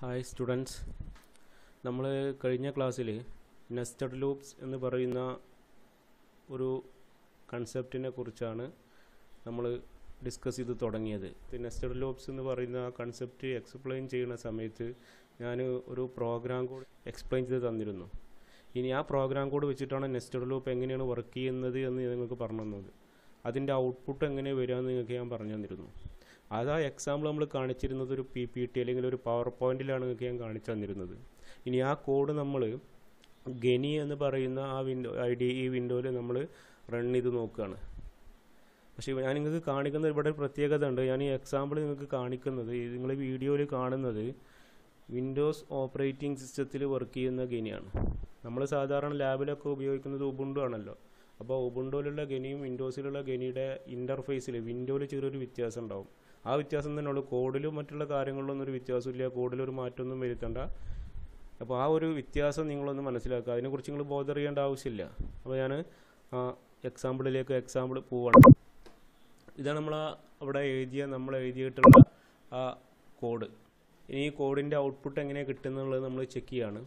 hi students നമ്മൾ കഴിഞ്ഞ ക്ലാസ്സിൽ നെസ്റ്റഡ് ലൂപ്സ് എന്ന് പറയുന്ന ഒരു കൺസെപ്റ്റിനെ കുറിച്ചാണ് നമ്മൾ ഡിസ്കസ് ചെയ്ത് തുടങ്ങിയത് നെസ്റ്റഡ് ലൂപ്സ് എന്ന് പറയുന്ന ആ കൺസെപ്റ്റ് എക്സ്പ്ലെയിൻ ചെയ്യുന്ന സമയത്ത് ഞാൻ ഒരു പ്രോഗ്രാം കോഡ് എക്സ്പ്ലെയിൻ ചെയ്ത് തന്നിരുന്നു ഇനി ആ പ്രോഗ്രാം കോഡ് വെച്ചിട്ടാണ് നെസ്റ്റഡ് ലൂപ്പ് എങ്ങനെയാണ് വർക്ക് ചെയ്യുന്നത് എന്ന് നിങ്ങൾക്ക് പറഞ്ഞു തന്നത് അതിൻ്റെ ഔട്ട്പുട്ട് എങ്ങനെ വരിക എന്ന് നിങ്ങൾക്ക് ഞാൻ പറഞ്ഞു തന്നിരുന്നു അത് ആ എക്സാമ്പിൾ നമ്മൾ കാണിച്ചിരുന്നത് ഒരു പി പി ടി അല്ലെങ്കിൽ ഒരു പവർ പോയിന്റിലാണ് നിങ്ങൾക്ക് ഞാൻ കാണിച്ചു തന്നിരുന്നത് ഇനി ആ കോഡ് നമ്മൾ ഗനി എന്ന് പറയുന്ന ആ വിൻഡോ ഐ ഡി ഈ വിൻഡോയിൽ നമ്മൾ റൺ ചെയ്ത് നോക്കുകയാണ് പക്ഷേ ഞാൻ നിങ്ങൾക്ക് കാണിക്കുന്ന ഇവിടെ ഒരു പ്രത്യേകത ഉണ്ട് ഞാൻ ഈ എക്സാമ്പിൾ നിങ്ങൾക്ക് കാണിക്കുന്നത് നിങ്ങൾ വീഡിയോയിൽ കാണുന്നത് വിൻഡോസ് ഓപ്പറേറ്റിംഗ് സിസ്റ്റത്തിൽ വർക്ക് ചെയ്യുന്ന ഗനിയാണ് നമ്മൾ സാധാരണ ലാബിലൊക്കെ ഉപയോഗിക്കുന്നത് ഉബുണ്ടു ആണല്ലോ അപ്പോൾ ഉബുണ്ടുവിലുള്ള ഗനിയും വിൻഡോസിലുള്ള ഗനിയുടെ ഇൻ്റർഫേസിൽ വിൻഡോയിൽ ചെറിയൊരു വ്യത്യാസം ഉണ്ടാവും ആ വ്യത്യാസം തന്നെ ഉള്ളൂ കോഡിലും മറ്റുള്ള കാര്യങ്ങളിലൊന്നും ഒരു വ്യത്യാസമില്ല കോഡിലൊരു മാറ്റമൊന്നും വരുത്തണ്ട അപ്പോൾ ആ ഒരു വ്യത്യാസം നിങ്ങളൊന്ന് മനസ്സിലാക്കുക അതിനെക്കുറിച്ച് നിങ്ങൾ ബോധർ ചെയ്യേണ്ട ആവശ്യമില്ല അപ്പോൾ ഞാൻ ആ എക്സാമ്പിളിലേക്ക് എക്സാമ്പിൾ പോവാണ് ഇതാണ് നമ്മൾ അവിടെ എഴുതിയ നമ്മൾ എഴുതിയിട്ടുള്ള ആ കോഡ് ഇനി ഈ കോഡിൻ്റെ ഔട്ട്പുട്ട് എങ്ങനെയാണ് കിട്ടുന്നുള്ളത് നമ്മൾ ചെക്ക് ചെയ്യാണ്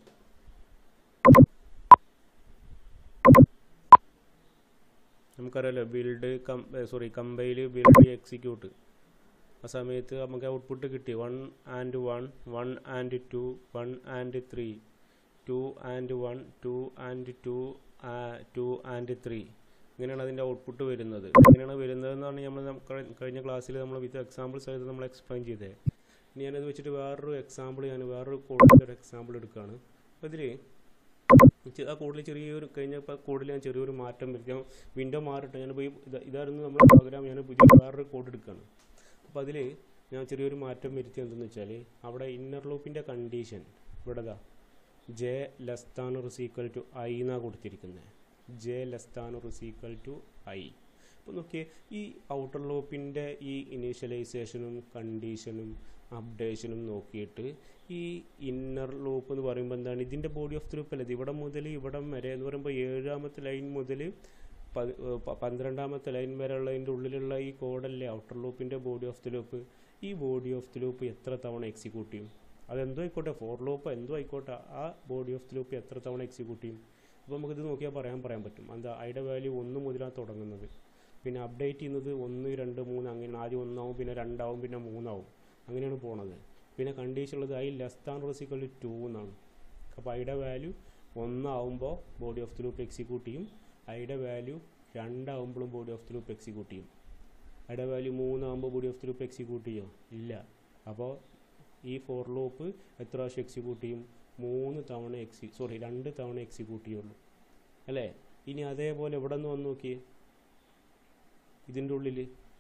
നമുക്കറിയാലോ build come sorry compile build execute ആ സമയത്ത് നമുക്ക് ഔട്ട്പുട്ട് കിട്ടി one and one one and two one and three two and one two and two two and three ഇങ്ങനെയാണ് അതിൻ്റെ ഔട്ട്പുട്ട് വരുന്നത് ഇങ്ങനെയാണ് വരുന്നതെന്നാണ് നമ്മൾ കഴിഞ്ഞ ക്ലാസ്സിൽ നമ്മൾ വിത്ത് എക്സാമ്പിൾസ് ആയിട്ട് നമ്മൾ എക്സ്പ്ലെയിൻ ചെയ്തത് ഇനി ഞാനത് വെച്ചിട്ട് വേറൊരു എക്സാമ്പിൾ ഞാൻ വേറൊരു കോഡിൻ്റെ ഒരു എക്സാമ്പിൾ എടുക്കുകയാണ് അപ്പോൾ ഇതിൽ ആ കോഡിൽ ചെറിയൊരു കഴിഞ്ഞ കോഡിൽ ഞാൻ ചെറിയൊരു മാറ്റം വരുത്തി വിൻഡോ മാറിയിട്ട് ഞാൻ പോയി ഇതായിരുന്നു നമ്മുടെ പ്രോഗ്രാം ഞാൻ പുതിയ വേറൊരു കോഡ് എടുക്കുകയാണ് അപ്പോൾ അതിൽ ഞാൻ ചെറിയൊരു മാറ്റം വരുത്തി എന്തെന്ന് വെച്ചാൽ അവിടെ ഇന്നർ ലൂപ്പിൻ്റെ കണ്ടീഷൻ ഇവിടെ ദാ ജെ ലെസ് താൻ റിസീക്വൽ ടു ഐ എന്നാണ് കൊടുത്തിരിക്കുന്നത് ജെ ലെസ് താൻ റിസീക്വൽ ടു ഐ അപ്പോൾ നോക്കിയേ ഈ ഔട്ടർ ലൂപ്പിൻ്റെ ഈ ഇനീഷ്യലൈസേഷനും കണ്ടീഷനും അപ്ഡേഷനും നോക്കിയിട്ട് ഈ ഇന്നർ ലൂപ്പ് എന്ന് പറയുമ്പോൾ എന്താണ് ഇതിൻ്റെ ബോഡി ഓഫ് ദി ലൂപ്പ് അല്ലേ ഇവിടെ മുതൽ ഇവിടം വരെ എന്ന് പറയുമ്പോൾ ഏഴാമത്തെ ലൈൻ മുതൽ പന്ത്രണ്ടാമത്തെ ലൈൻ വരെ ഉള്ളതിൻ്റെ ഉള്ളിലുള്ള ഈ കോഡല്ലേ ഔട്ടർ ലൂപ്പിൻ്റെ ബോഡി ഓഫ് ദി ലൂപ്പ് ഈ ബോഡി ഓഫ് ദി ലൂപ്പ് എത്ര തവണ എക്സിക്യൂട്ട് ചെയ്യും അതെന്തോ ആയിക്കോട്ടെ ഫോർ ലൂപ്പ് എന്തോ ആയിക്കോട്ടെ ആ ബോഡി ഓഫ് ദി ലൂപ്പ് എത്ര തവണ എക്സിക്യൂട്ട് ചെയ്യും അപ്പോൾ നമുക്കിത് നോക്കിയാൽ പറയാൻ പറയാൻ പറ്റും എന്താ അതിൻ്റെ വാല്യൂ ഒന്ന് മുതലാണ് തുടങ്ങുന്നത് പിന്നെ അപ്ഡേറ്റ് ചെയ്യുന്നത് ഒന്ന് രണ്ട് മൂന്ന് അങ്ങനെ ആദ്യം ഒന്നാവും പിന്നെ രണ്ടാവും പിന്നെ മൂന്നാവും അങ്ങനെയാണ് പോണത് പിന്നെ കണ്ടീഷൻ ഉള്ളത് ഐ ലെസ് താൻ റെസിക്കൽ ടു എന്നാണ് അപ്പോൾ ഐയുടെ വാല്യൂ ഒന്നാവുമ്പോൾ body of the loop execute ചെയ്യും ഐയുടെ വാല്യൂ രണ്ടാവുമ്പോഴും body of the loop execute ചെയ്യും ഐയുടെ വാല്യൂ മൂന്നാകുമ്പോൾ body of the loop execute ചെയ്യുമോ ഇല്ല അപ്പോൾ ഈ ഫോർ ലൂപ്പ് എത്ര പ്രാവശ്യം എക്സിക്യൂട്ട് ചെയ്യും മൂന്ന് തവണ എക്സി സോറി രണ്ട് തവണ എക്സിക്യൂട്ട് ചെയ്യുള്ളൂ അല്ലേ ഇനി അതേപോലെ ഇവിടെ നിന്ന് വന്ന് നോക്കിയേ ഇതിൻ്റെ ഉള്ളിൽ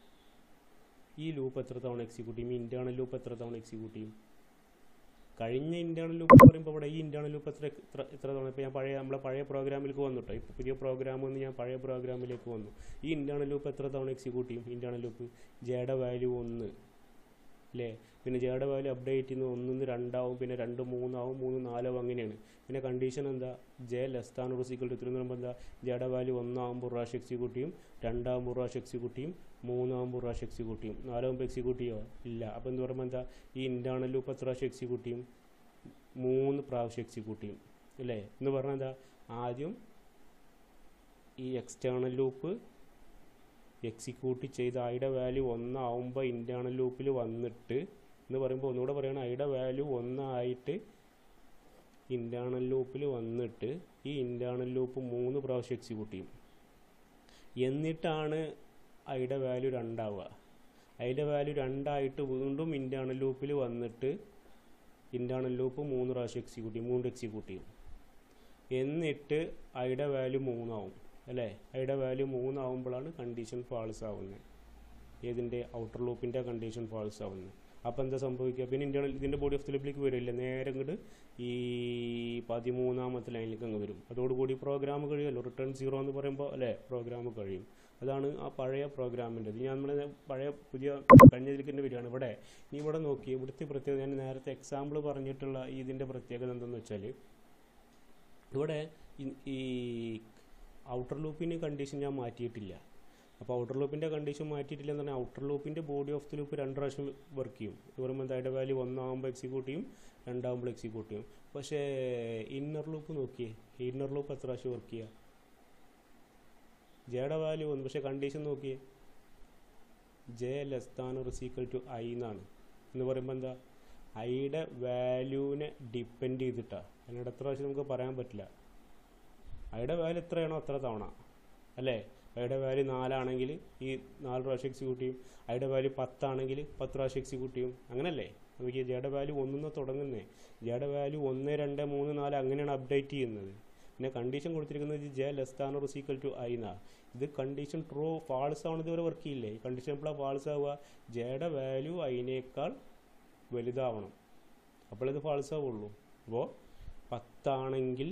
ഈ ലൂപ്പ് എത്ര തവണ എക്സിക്യൂട്ട് ചെയ്യും ഇൻറ്റേർണൽ ലൂപ്പ് എത്ര തവണ എക്സിക്യൂട്ട് ചെയ്യും കഴിഞ്ഞ ഇൻറ്റേർണൽ ലൂപ്പ് പറയുമ്പോൾ ഇവിടെ ഈ ഇൻറ്റേർണൽ ലൂപ്പ് എത്ര എത്ര എത്ര തവണ ഇപ്പോൾ ഞാൻ പഴയ നമ്മളെ പഴയ പ്രോഗ്രാമിലേക്ക് വന്നു കേട്ടോ ഇപ്പോൾ പുതിയ പ്രോഗ്രാമിൽ നിന്ന് ഞാൻ പഴയ പ്രോഗ്രാമിലേക്ക് വന്നു ഈ ഇൻറ്റേർണൽ ലൂപ്പ് എത്ര തവണ എക്സിക്യൂട്ട് ചെയ്യും ഇൻറ്റേർണൽ ലൂപ്പ് ജയുടെ വാല്യൂ ഒന്ന് അല്ലേ പിന്നെ ജയുടെ വാല്യൂ അപ്ഡേറ്റ് ചെയ്യുന്നത് ഒന്നിന്ന് രണ്ടാവും പിന്നെ രണ്ട് മൂന്നാവും മൂന്ന് നാലാവും അങ്ങനെയാണ് പിന്നെ കണ്ടീഷൻ എന്താ J less than or equal to three എന്ന് പറയുമ്പോൾ എന്താ ജയുടെ വാല്യൂ ഒന്നാകുമ്പോൾ പ്രാവശ്യം എക്സിക്യൂട്ട് ചെയ്യും രണ്ടാകുമ്പോൾ പ്രാവശ്യം എക്സിക്യൂട്ട് ചെയ്യും മൂന്നാകുമ്പോൾ പ്രാവശ്യം എക്സിക്യൂട്ട് ചെയ്യും നാലാകുമ്പോൾ എക്സിക്യൂട്ട് ചെയ്യുമോ ഇല്ല അപ്പോൾ എന്ന് പറയുമ്പോൾ എന്താ ഈ ഇൻറ്റേർണൽ ലൂപ്പ് എത്ര പ്രാവശ്യം എക്സിക്യൂട്ട് ചെയ്യും മൂന്ന് പ്രാവശ്യം എക്സിക്യൂട്ട് ചെയ്യും അല്ലേ എന്ന് പറഞ്ഞാൽ എന്താ ആദ്യം ഈ എക്സ്റ്റേണൽ ലൂപ്പ് എക്സിക്യൂട്ട് ചെയ്ത് ഐയുടെ വാല്യൂ ഒന്നാവുമ്പോൾ ഇൻറ്റേർണൽ ലൂപ്പിൽ വന്നിട്ട് എന്ന് പറയുമ്പോൾ ഒന്നുകൂടെ പറയുകയാണ് ഐയുടെ വാല്യൂ ഒന്നായിട്ട് ഇൻറ്റേർണൽ ലൂപ്പിൽ വന്നിട്ട് ഈ ഇൻറ്റേർണൽ ലൂപ്പ് മൂന്ന് പ്രാവശ്യം എക്സിക്യൂട്ട് ചെയ്യും എന്നിട്ടാണ് ഐയുടെ വാല്യൂ രണ്ടാവുക അതിൻ്റെ വാല്യൂ രണ്ടായിട്ട് വീണ്ടും ഇൻറ്റേർണൽ ലൂപ്പിൽ വന്നിട്ട് ഇൻറ്റേർണൽ ലൂപ്പ് മൂന്ന് പ്രാവശ്യം എക്സിക്യൂട്ട് ചെയ്യും മൂന്ന് എക്സിക്യൂട്ട് ചെയ്യും എന്നിട്ട് ഐയുടെ വാല്യൂ മൂന്നാവും അല്ലേ ഐയുടെ വാല്യൂ മൂന്നാവുമ്പോഴാണ് കണ്ടീഷൻ ഫാൾസ് ആവുന്നത് ഏതിൻ്റെ ഔട്ടർ ലൂപ്പിൻ്റെ കണ്ടീഷൻ ഫാൾസ് ആവുന്നത് അപ്പോൾ എന്താ സംഭവിക്കുക പിന്നെ ഇൻറ്റേർണൽ ഇതിൻ്റെ ബോഡി ഓഫ് ലൂപ്പിലേക്ക് വരില്ല നേരെ ഇങ്ങോട്ട് ഈ പതിമൂന്നാമത്തെ ലൈനിലേക്ക് അങ്ങ് വരും അതോടുകൂടി പ്രോഗ്രാം കഴിയുമല്ലോ റിട്ടേൺ സീറോ എന്ന് പറയുമ്പോൾ അല്ലേ പ്രോഗ്രാം കഴിയും അതാണ് ആ പഴയ പ്രോഗ്രാമിൻ്റെ ഇത് ഞാൻ നമ്മൾ പഴയ പുതിയ കഴിഞ്ഞതിലേക്ക് തന്നെ വരികയാണ് ഇവിടെ നീ ഇവിടെ നോക്കി ഇവിടുത്തെ പ്രത്യേകത ഞാൻ നേരത്തെ എക്സാമ്പിൾ പറഞ്ഞിട്ടുള്ള ഇതിൻ്റെ പ്രത്യേകത എന്തെന്ന് വെച്ചാൽ ഇവിടെ ഈ ഔട്ടർ ലൂപ്പിന് കണ്ടീഷൻ ഞാൻ മാറ്റിയിട്ടില്ല അപ്പോൾ ഔട്ടർ ലൂപ്പിൻ്റെ കണ്ടീഷൻ മാറ്റിയിട്ടില്ല എന്ന് പറഞ്ഞാൽ ഔട്ടർ ലൂപ്പിൻ്റെ ബോഡി ഓഫ് ദി ലൂപ്പ് രണ്ട് പ്രാവശ്യം വർക്ക് ചെയ്യും ഇത് പറയുമ്പോൾ എന്താ വാല്യൂ ഒന്നാകുമ്പോൾ എക്സിക്യൂട്ട് ചെയ്യും രണ്ടാകുമ്പോൾ എക്സിക്യൂട്ട് ചെയ്യും പക്ഷേ ഇന്നർ ലൂപ്പ് നോക്കിയേ ഇന്നർ ലൂപ്പ് എത്ര പ്രാവശ്യം വർക്ക് ചെയ്യുക ജെയുടെ വാല്യൂ ഒന്ന് പക്ഷേ കണ്ടീഷൻ നോക്കിയേ J less than or equal to I എന്നാണ് എന്ന് പറയുമ്പോൾ എന്താ ഐയുടെ വാല്യൂവിനെ ഡിപ്പെൻഡ് ചെയ്തിട്ടാണ് അതിനോട് എത്ര പ്രാവശ്യം നമുക്ക് പറയാൻ പറ്റില്ല ഐയുടെ വാല്യൂ എത്രയാണോ അത്ര തവണ അല്ലേ ഐയുടെ വാല്യൂ നാലാണെങ്കിൽ ഈ നാല് പ്രാവശ്യം എക്സിക്യൂട്ട് ചെയ്യും ഐയുടെ വാല്യൂ പത്താണെങ്കിൽ പത്ത് പ്രാവശ്യം എക്സിക്യൂട്ട് ചെയ്യും അങ്ങനല്ലേ നമുക്ക് ജെയുടെ വാല്യൂ ഒന്നിന്ന് തുടങ്ങുന്നേ ജെയുടെ വാല്യൂ ഒന്ന് രണ്ട് മൂന്ന് നാല് അങ്ങനെയാണ് അപ്ഡേറ്റ് ചെയ്യുന്നത് പിന്നെ കണ്ടീഷൻ കൊടുത്തിരിക്കുന്നത് J less than or equal to I എന്നാ ഇത് കണ്ടീഷൻ ട്രൂ ഫാൾസ് ആണ് ഇതുവരെ വർക്ക് ചെയ്യില്ലേ ഈ കണ്ടീഷൻ എപ്പോഴാണ് ഫാൾസ് ആവുക ജെയുടെ വാല്യൂ അതിനേക്കാൾ വലുതാവണം അപ്പോൾ ഇത് ഫാൾസ് ആവുള്ളൂ അപ്പോൾ പത്താണെങ്കിൽ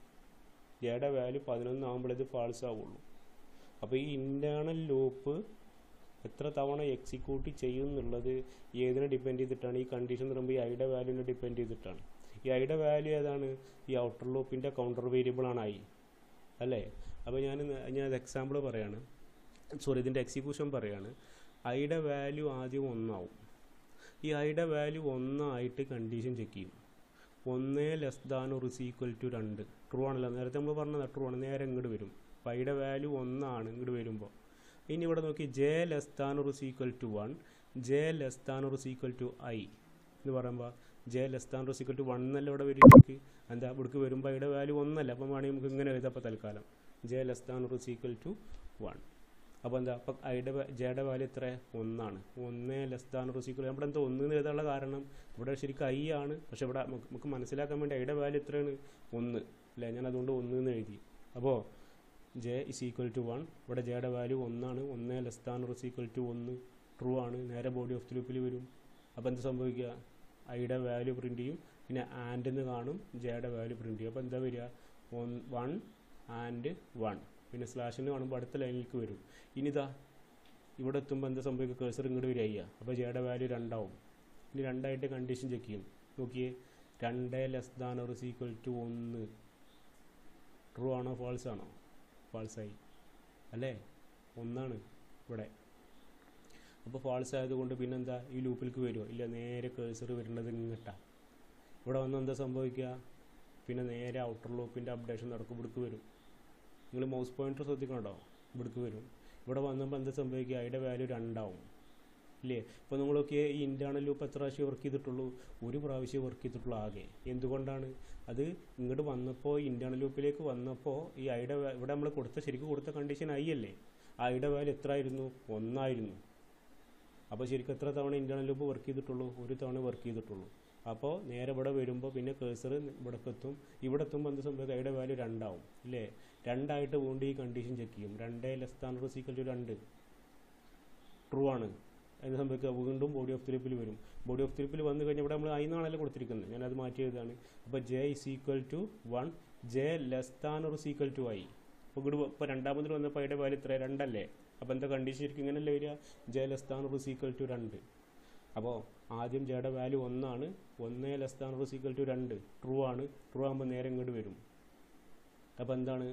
ജെയുടെ വാല്യൂ പതിനൊന്നാകുമ്പോൾ ഇത് ഫാൾസ് ആവുള്ളൂ അപ്പോൾ ഈ ഇൻറ്റേർണൽ ലൂപ്പ് എത്ര തവണ എക്സിക്യൂട്ട് ചെയ്യും എന്നുള്ളത് ഏതിനെ ഡിപ്പെൻഡ് ചെയ്തിട്ടാണ് ഈ കണ്ടീഷൻ പറയുമ്പോൾ ഈ ഐയുടെ വാല്യൂവിനെ ഡിപ്പെൻഡ് ചെയ്തിട്ടാണ് ഈ ഐയുടെ വാല്യൂ ഏതാണ് ഈ ഔട്ടർ ലൂപ്പിൻ്റെ കൗണ്ടർ വേരിയബിൾ ആണ് ഐ അല്ലേ അപ്പോൾ ഞാൻ ഞാൻ എക്സാമ്പിൾ പറയാണ് സോറി ഇതിൻ്റെ എക്സിക്യൂഷൻ പറയാണ് ഐയുടെ വാല്യൂ ആദ്യം ഒന്നാവും ഈ ഐയുടെ വാല്യൂ ഒന്നായിട്ട് കണ്ടീഷൻ ചെക്ക് ചെയ്യും ഒന്ന് less than or equal to രണ്ട് ട്രൂ ആണല്ലോ നേരത്തെ നമ്മൾ പറഞ്ഞത് ട്രൂ ആണ് നേരെ ഇങ്ങോട്ട് വരും അപ്പോൾ ഐയുടെ വാല്യൂ ഒന്നാണ് ഇങ്ങോട്ട് വരുമ്പോൾ ഇനി ഇവിടെ നോക്കി J less than or equal to one J less than or equal to I എന്ന് പറയുമ്പോൾ J less than or equal to one എന്നല്ല ഇവിടെ വരും നമുക്ക് എന്താ ഇവിടേക്ക് വരുമ്പോൾ ഐയുടെ വാല്യൂ ഒന്നല്ല അപ്പം വേണമെങ്കിൽ നമുക്ക് ഇങ്ങനെ എഴുതാം അപ്പോൾ തൽക്കാലം J less than or equal to one അപ്പോൾ എന്താ അപ്പം ഐയുടെ ജെയുടെ വാല്യൂ എത്ര ഒന്നാണ് ഒന്ന് ലെസ് ദാൻ ഒരു ഈക്വൽ നമ്മുടെ എന്താ ഒന്ന് എന്ന് എഴുതാനുള്ള കാരണം ഇവിടെ ശരിക്കും ഐ ആണ് പക്ഷെ ഇവിടെ നമുക്ക് നമുക്ക് മനസ്സിലാക്കാൻ വേണ്ടി ഐയുടെ വാല്യൂ എത്രയാണ് ഒന്ന് അല്ലേ ഞാൻ അതുകൊണ്ട് ഒന്ന് എന്ന് എഴുതി അപ്പോൾ J is equal to one ഇവിടെ ജെയുടെ വാല്യൂ ഒന്നാണ് ഒന്ന് less than or equal to ഒന്ന് ട്രൂ ആണ് നേരെ ബോഡി ഓഫ് ദി ലൂപ്പിൽ വരും അപ്പോൾ എന്ത് സംഭവിക്കുക ഐയുടെ വാല്യൂ പ്രിൻറ്റ് ചെയ്യും പിന്നെ ആൻഡ് എന്ന് കാണും ജെയുടെ വാല്യൂ പ്രിൻറ്റ് ചെയ്യും അപ്പോൾ എന്താ വരിക വൺ ആൻഡ് വൺ പിന്നെ സ്ലാഷിന് കാണുമ്പോൾ അടുത്ത ലൈനിലേക്ക് വരും ഇനി ഇതാ ഇവിടെ എത്തുമ്പോൾ എന്താ സംഭവിക്കുക കേസർ ഇങ്ങോട്ട് വരിക ചെയ്യുക അപ്പോൾ ജെയുടെ വാല്യൂ രണ്ടാവും ഇനി രണ്ടായിട്ട് കണ്ടീഷൻ ചെക്ക് ചെയ്യും നോക്കിയേ രണ്ട് less than or equal to ഒന്ന് ട്രൂ ആണോ ഫാൾസ് ആണോ ഫാൾസായി അല്ലേ ഒന്നാണ് ഇവിടെ അപ്പോൾ ഫാൾസ് ആയതുകൊണ്ട് പിന്നെന്താ ഈ ലൂപ്പിലേക്ക് വരുമോ ഇല്ല നേരെ കേസർ വരുന്നത് ഇങ്ങോട്ടാണ് ഇവിടെ വന്ന് എന്താ സംഭവിക്കുക പിന്നെ നേരെ ഔട്ടർ ലൂപ്പിൻ്റെ അപ്ഡേഷൻ നടക്കും ഇവിടേക്ക് വരും നിങ്ങൾ മൗസ് പോയിൻ്റർ ശ്രദ്ധിക്കണോ ഇവിടേക്ക് വരും ഇവിടെ വന്നപ്പോൾ എന്താ സംഭവിക്കുക അതിൻ്റെ വാല്യൂ രണ്ടാവും ഇല്ലേ ഇപ്പോൾ നമ്മളൊക്കെ ഈ ഇൻറ്റേർണൽ ലൂപ്പ് എത്ര പ്രാവശ്യം വർക്ക് ചെയ്തിട്ടുള്ളൂ ഒരു പ്രാവശ്യം വർക്ക് ചെയ്തിട്ടുള്ളൂ ആകെ എന്തുകൊണ്ടാണ് അത് ഇങ്ങോട്ട് വന്നപ്പോൾ ഇൻറ്റേർണൽ ലൂപ്പിലേക്ക് വന്നപ്പോൾ ഈ ഐയുടെ ഇവിടെ നമ്മൾ കൊടുത്ത ശരിക്കും കൊടുത്ത കണ്ടീഷൻ ഐ അല്ലേ ആ ഐയുടെ വാല്യൂ എത്ര ആയിരുന്നു ഒന്നായിരുന്നു അപ്പോൾ ശരിക്കും എത്ര തവണ ഇൻറ്റേർണൽ ലൂപ്പ് വർക്ക് ചെയ്തിട്ടുള്ളൂ ഒരു തവണ വർക്ക് ചെയ്തിട്ടുള്ളൂ അപ്പോൾ നേരെ ഇവിടെ വരുമ്പോൾ പിന്നെ കേസർ ഇവിടെ എത്തും ഇവിടെ എത്തുമ്പോൾ എന്ത് സംഭവിക്കും ഐയുടെ വാല്യൂ രണ്ടാവും ഇല്ലേ രണ്ടായിട്ട് വീണ്ടും ഈ കണ്ടീഷൻ ചെക്ക് ചെയ്യും രണ്ട് ലെസ് താൻ സീക്വൽ ടു രണ്ട് ട്രൂ ആണ് എന്ന് സംഭവിക്കുക വീണ്ടും ബോഡി ഓഫ് ത്രിപ്പിൽ വരും ബോഡി ഓഫ് ത്രിപ്പിൽ വന്നു കഴിഞ്ഞാൽ ഇവിടെ നമ്മൾ അതിനാണല്ലോ കൊടുത്തിരിക്കുന്നത് ഞാനത് മാറ്റി എഴുതാണ് അപ്പോൾ J is equal to one J less than or equal to I അപ്പോൾ ഇവിടെ ഇപ്പോൾ രണ്ടാമതിൽ വന്നപ്പോൾ അതിൻ്റെ വാല്യൂ ഇത്ര രണ്ടല്ലേ അപ്പോൾ എന്താ കണ്ടീഷൻ ശരിക്കും ഇങ്ങനെയല്ലേ വരിക J less than or equal to രണ്ട് അപ്പോൾ ആദ്യം ജെയുടെ വാല്യൂ ഒന്നാണ് ഒന്ന് less than or equal to രണ്ട് ട്രൂ ആണ് ട്രൂ ആകുമ്പോൾ നേരെ ഇങ്ങോട്ട് വരും അപ്പോൾ എന്താണ്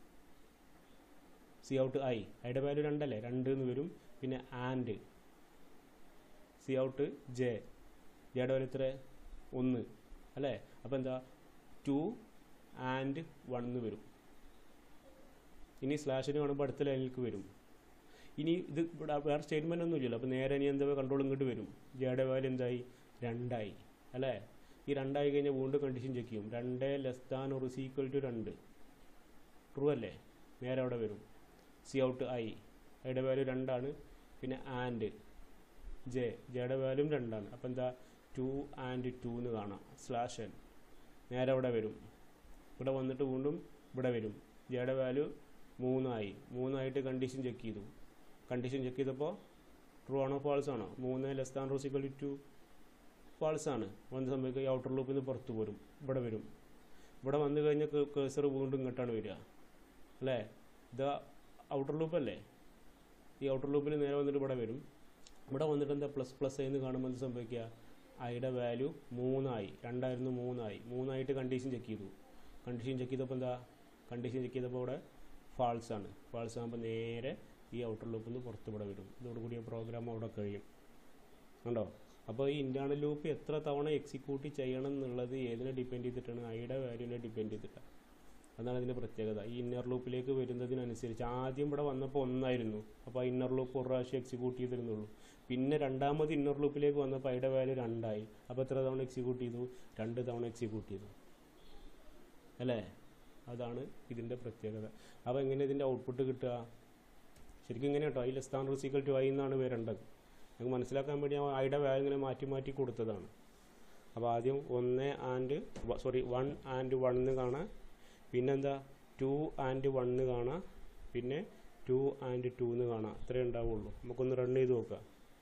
സി ഔട്ട് ഐ ഐയുടെ വാല്യൂ രണ്ടല്ലേ രണ്ട് എന്ന് വരും പിന്നെ ആൻഡ് സി ഔട്ട് ജെ ജെയുടെ വാല്യൂ എത്ര ഒന്ന് അല്ലേ അപ്പോൾ എന്താ ടു ആൻഡ് വൺ എന്ന് വരും ഇനി സ്ലാഷിന് കാണുമ്പോൾ അടുത്ത ലൈനിലേക്ക് വരും ഇനി ഇത് ഇവിടെ വേറെ സ്റ്റേറ്റ്മെൻ്റ് ഒന്നും ഇല്ലല്ലോ അപ്പോൾ നേരെ ഇനി എന്താ കൺട്രോൾ ഇങ്ങോട്ട് വരും ജെയുടെ വാല്യൂ എന്തായി രണ്ടായി അല്ലേ ഈ രണ്ടായി കഴിഞ്ഞാൽ വീണ്ടും കണ്ടീഷൻ ചെക്ക് ചെയ്യും രണ്ട് less than or equal to രണ്ട് ട്രൂ അല്ലേ നേരെ അവിടെ വരും സി ഔട്ട് ഐ ഐയുടെ വാല്യൂ രണ്ടാണ് പിന്നെ ആൻഡ് ജെ ജെയുടെ വാല്യൂം രണ്ടാണ് അപ്പോൾ എന്താ ടു ആൻഡ് ടു എന്ന് കാണാം സ്ലാഷ് എൻ നേരെ അവിടെ വരും ഇവിടെ വന്നിട്ട് വീണ്ടും ഇവിടെ വരും ജെയുടെ വാല്യൂ മൂന്നായി മൂന്നായിട്ട് കണ്ടീഷൻ ചെക്ക് ചെയ്തു കണ്ടീഷൻ ചെക്ക് ചെയ്തപ്പോൾ ട്രൂ ആണോ ഫാൾസ് ആണോ മൂന്ന് ലെസ് താൻ റോസ് ഇക്വൽ ടു ഫാൾസ് ആണ് വന്ന് സംഭവിക്കുക ഈ ഔട്ടർ ലൂപ്പിൽ നിന്ന് പുറത്ത് പോരും ഇവിടെ വരും ഇവിടെ വന്നു കഴിഞ്ഞാൽ കേസർ വീണ്ടും ഇങ്ങോട്ടാണ് വരിക അല്ലേ ഇത് ഔട്ടർ ലൂപ്പ് അല്ലേ ഈ ഔട്ടർ ലൂപ്പിൽ നേരെ വന്നിട്ട് ഇവിടെ വരും ഇവിടെ വന്നിട്ട് എന്താ പ്ലസ് പ്ലസ് എന്ന് കാണുമ്പോൾ എന്ത് സംഭവിക്കുക ഐയുടെ വാല്യൂ മൂന്നായി രണ്ടായിരുന്നു മൂന്നായി മൂന്നായിട്ട് കണ്ടീഷൻ ചെക്ക് ചെയ്തു കണ്ടീഷൻ ചെക്ക് ചെയ്തപ്പോൾ എന്താ കണ്ടീഷൻ ചെക്ക് ചെയ്തപ്പോൾ ഇവിടെ ഫാൾസ് ആണ് ഫാൾസ് ആകുമ്പോൾ നേരെ ഈ ഔട്ടർ ലൂപ്പിൽ നിന്ന് പുറത്ത് ഇവിടെ വരും ഇതോടുകൂടി പ്രോഗ്രാം അവിടെ കഴിയും കണ്ടോ അപ്പോൾ ഈ ഇൻറ്റേർണൽ ലൂപ്പ് എത്ര തവണ എക്സിക്യൂട്ട് ചെയ്യണം എന്നുള്ളത് ഏതിനെ ഡിപ്പെൻഡ് ചെയ്തിട്ടാണ് ഐയുടെ വാല്യൂവിനെ ഡിപ്പെൻഡ് ചെയ്തിട്ടാണ് അതാണ് അതിൻ്റെ പ്രത്യേകത ഈ ഇന്നർ ലൂപ്പിലേക്ക് വരുന്നതിനനുസരിച്ച് ആദ്യം ഇവിടെ വന്നപ്പോൾ ഒന്നായിരുന്നു അപ്പോൾ ആ ഇന്നർ ലൂപ്പ് ഒരു പ്രാവശ്യം എക്സിക്യൂട്ട് ചെയ്തിരുന്നുള്ളൂ പിന്നെ രണ്ടാമത് ഇന്നർ ലൂപ്പിലേക്ക് വന്നപ്പോൾ ഐയുടെ വാല്യൂ രണ്ടായി അപ്പോൾ എത്ര തവണ എക്സിക്യൂട്ട് ചെയ്തു രണ്ട് തവണ എക്സിക്യൂട്ട് ചെയ്തു അല്ലേ അതാണ് ഇതിൻ്റെ പ്രത്യേകത അപ്പോൾ എങ്ങനെ ഇതിൻ്റെ ഔട്ട്പുട്ട് കിട്ടുക ശരിക്കും ഇങ്ങനെ കേട്ടോ I less than റിസീക്കൽ to I എന്നാണ് വരേണ്ടത് നമുക്ക് മനസ്സിലാക്കാൻ വേണ്ടി ഞാൻ ഐയുടെ വാല്യൂ ഇങ്ങനെ മാറ്റി മാറ്റി കൊടുത്തതാണ് അപ്പോൾ ആദ്യം ഒന്ന് and sorry one and one എന്ന് കാണാം പിന്നെന്താ ടു ആൻഡ് വൺ എന്ന് കാണാം പിന്നെ ടു ആൻഡ് ടു എന്ന് കാണാം അത്രേ ഉണ്ടാവുള്ളൂ നമുക്കൊന്ന് റൺ ചെയ്ത് നോക്കാം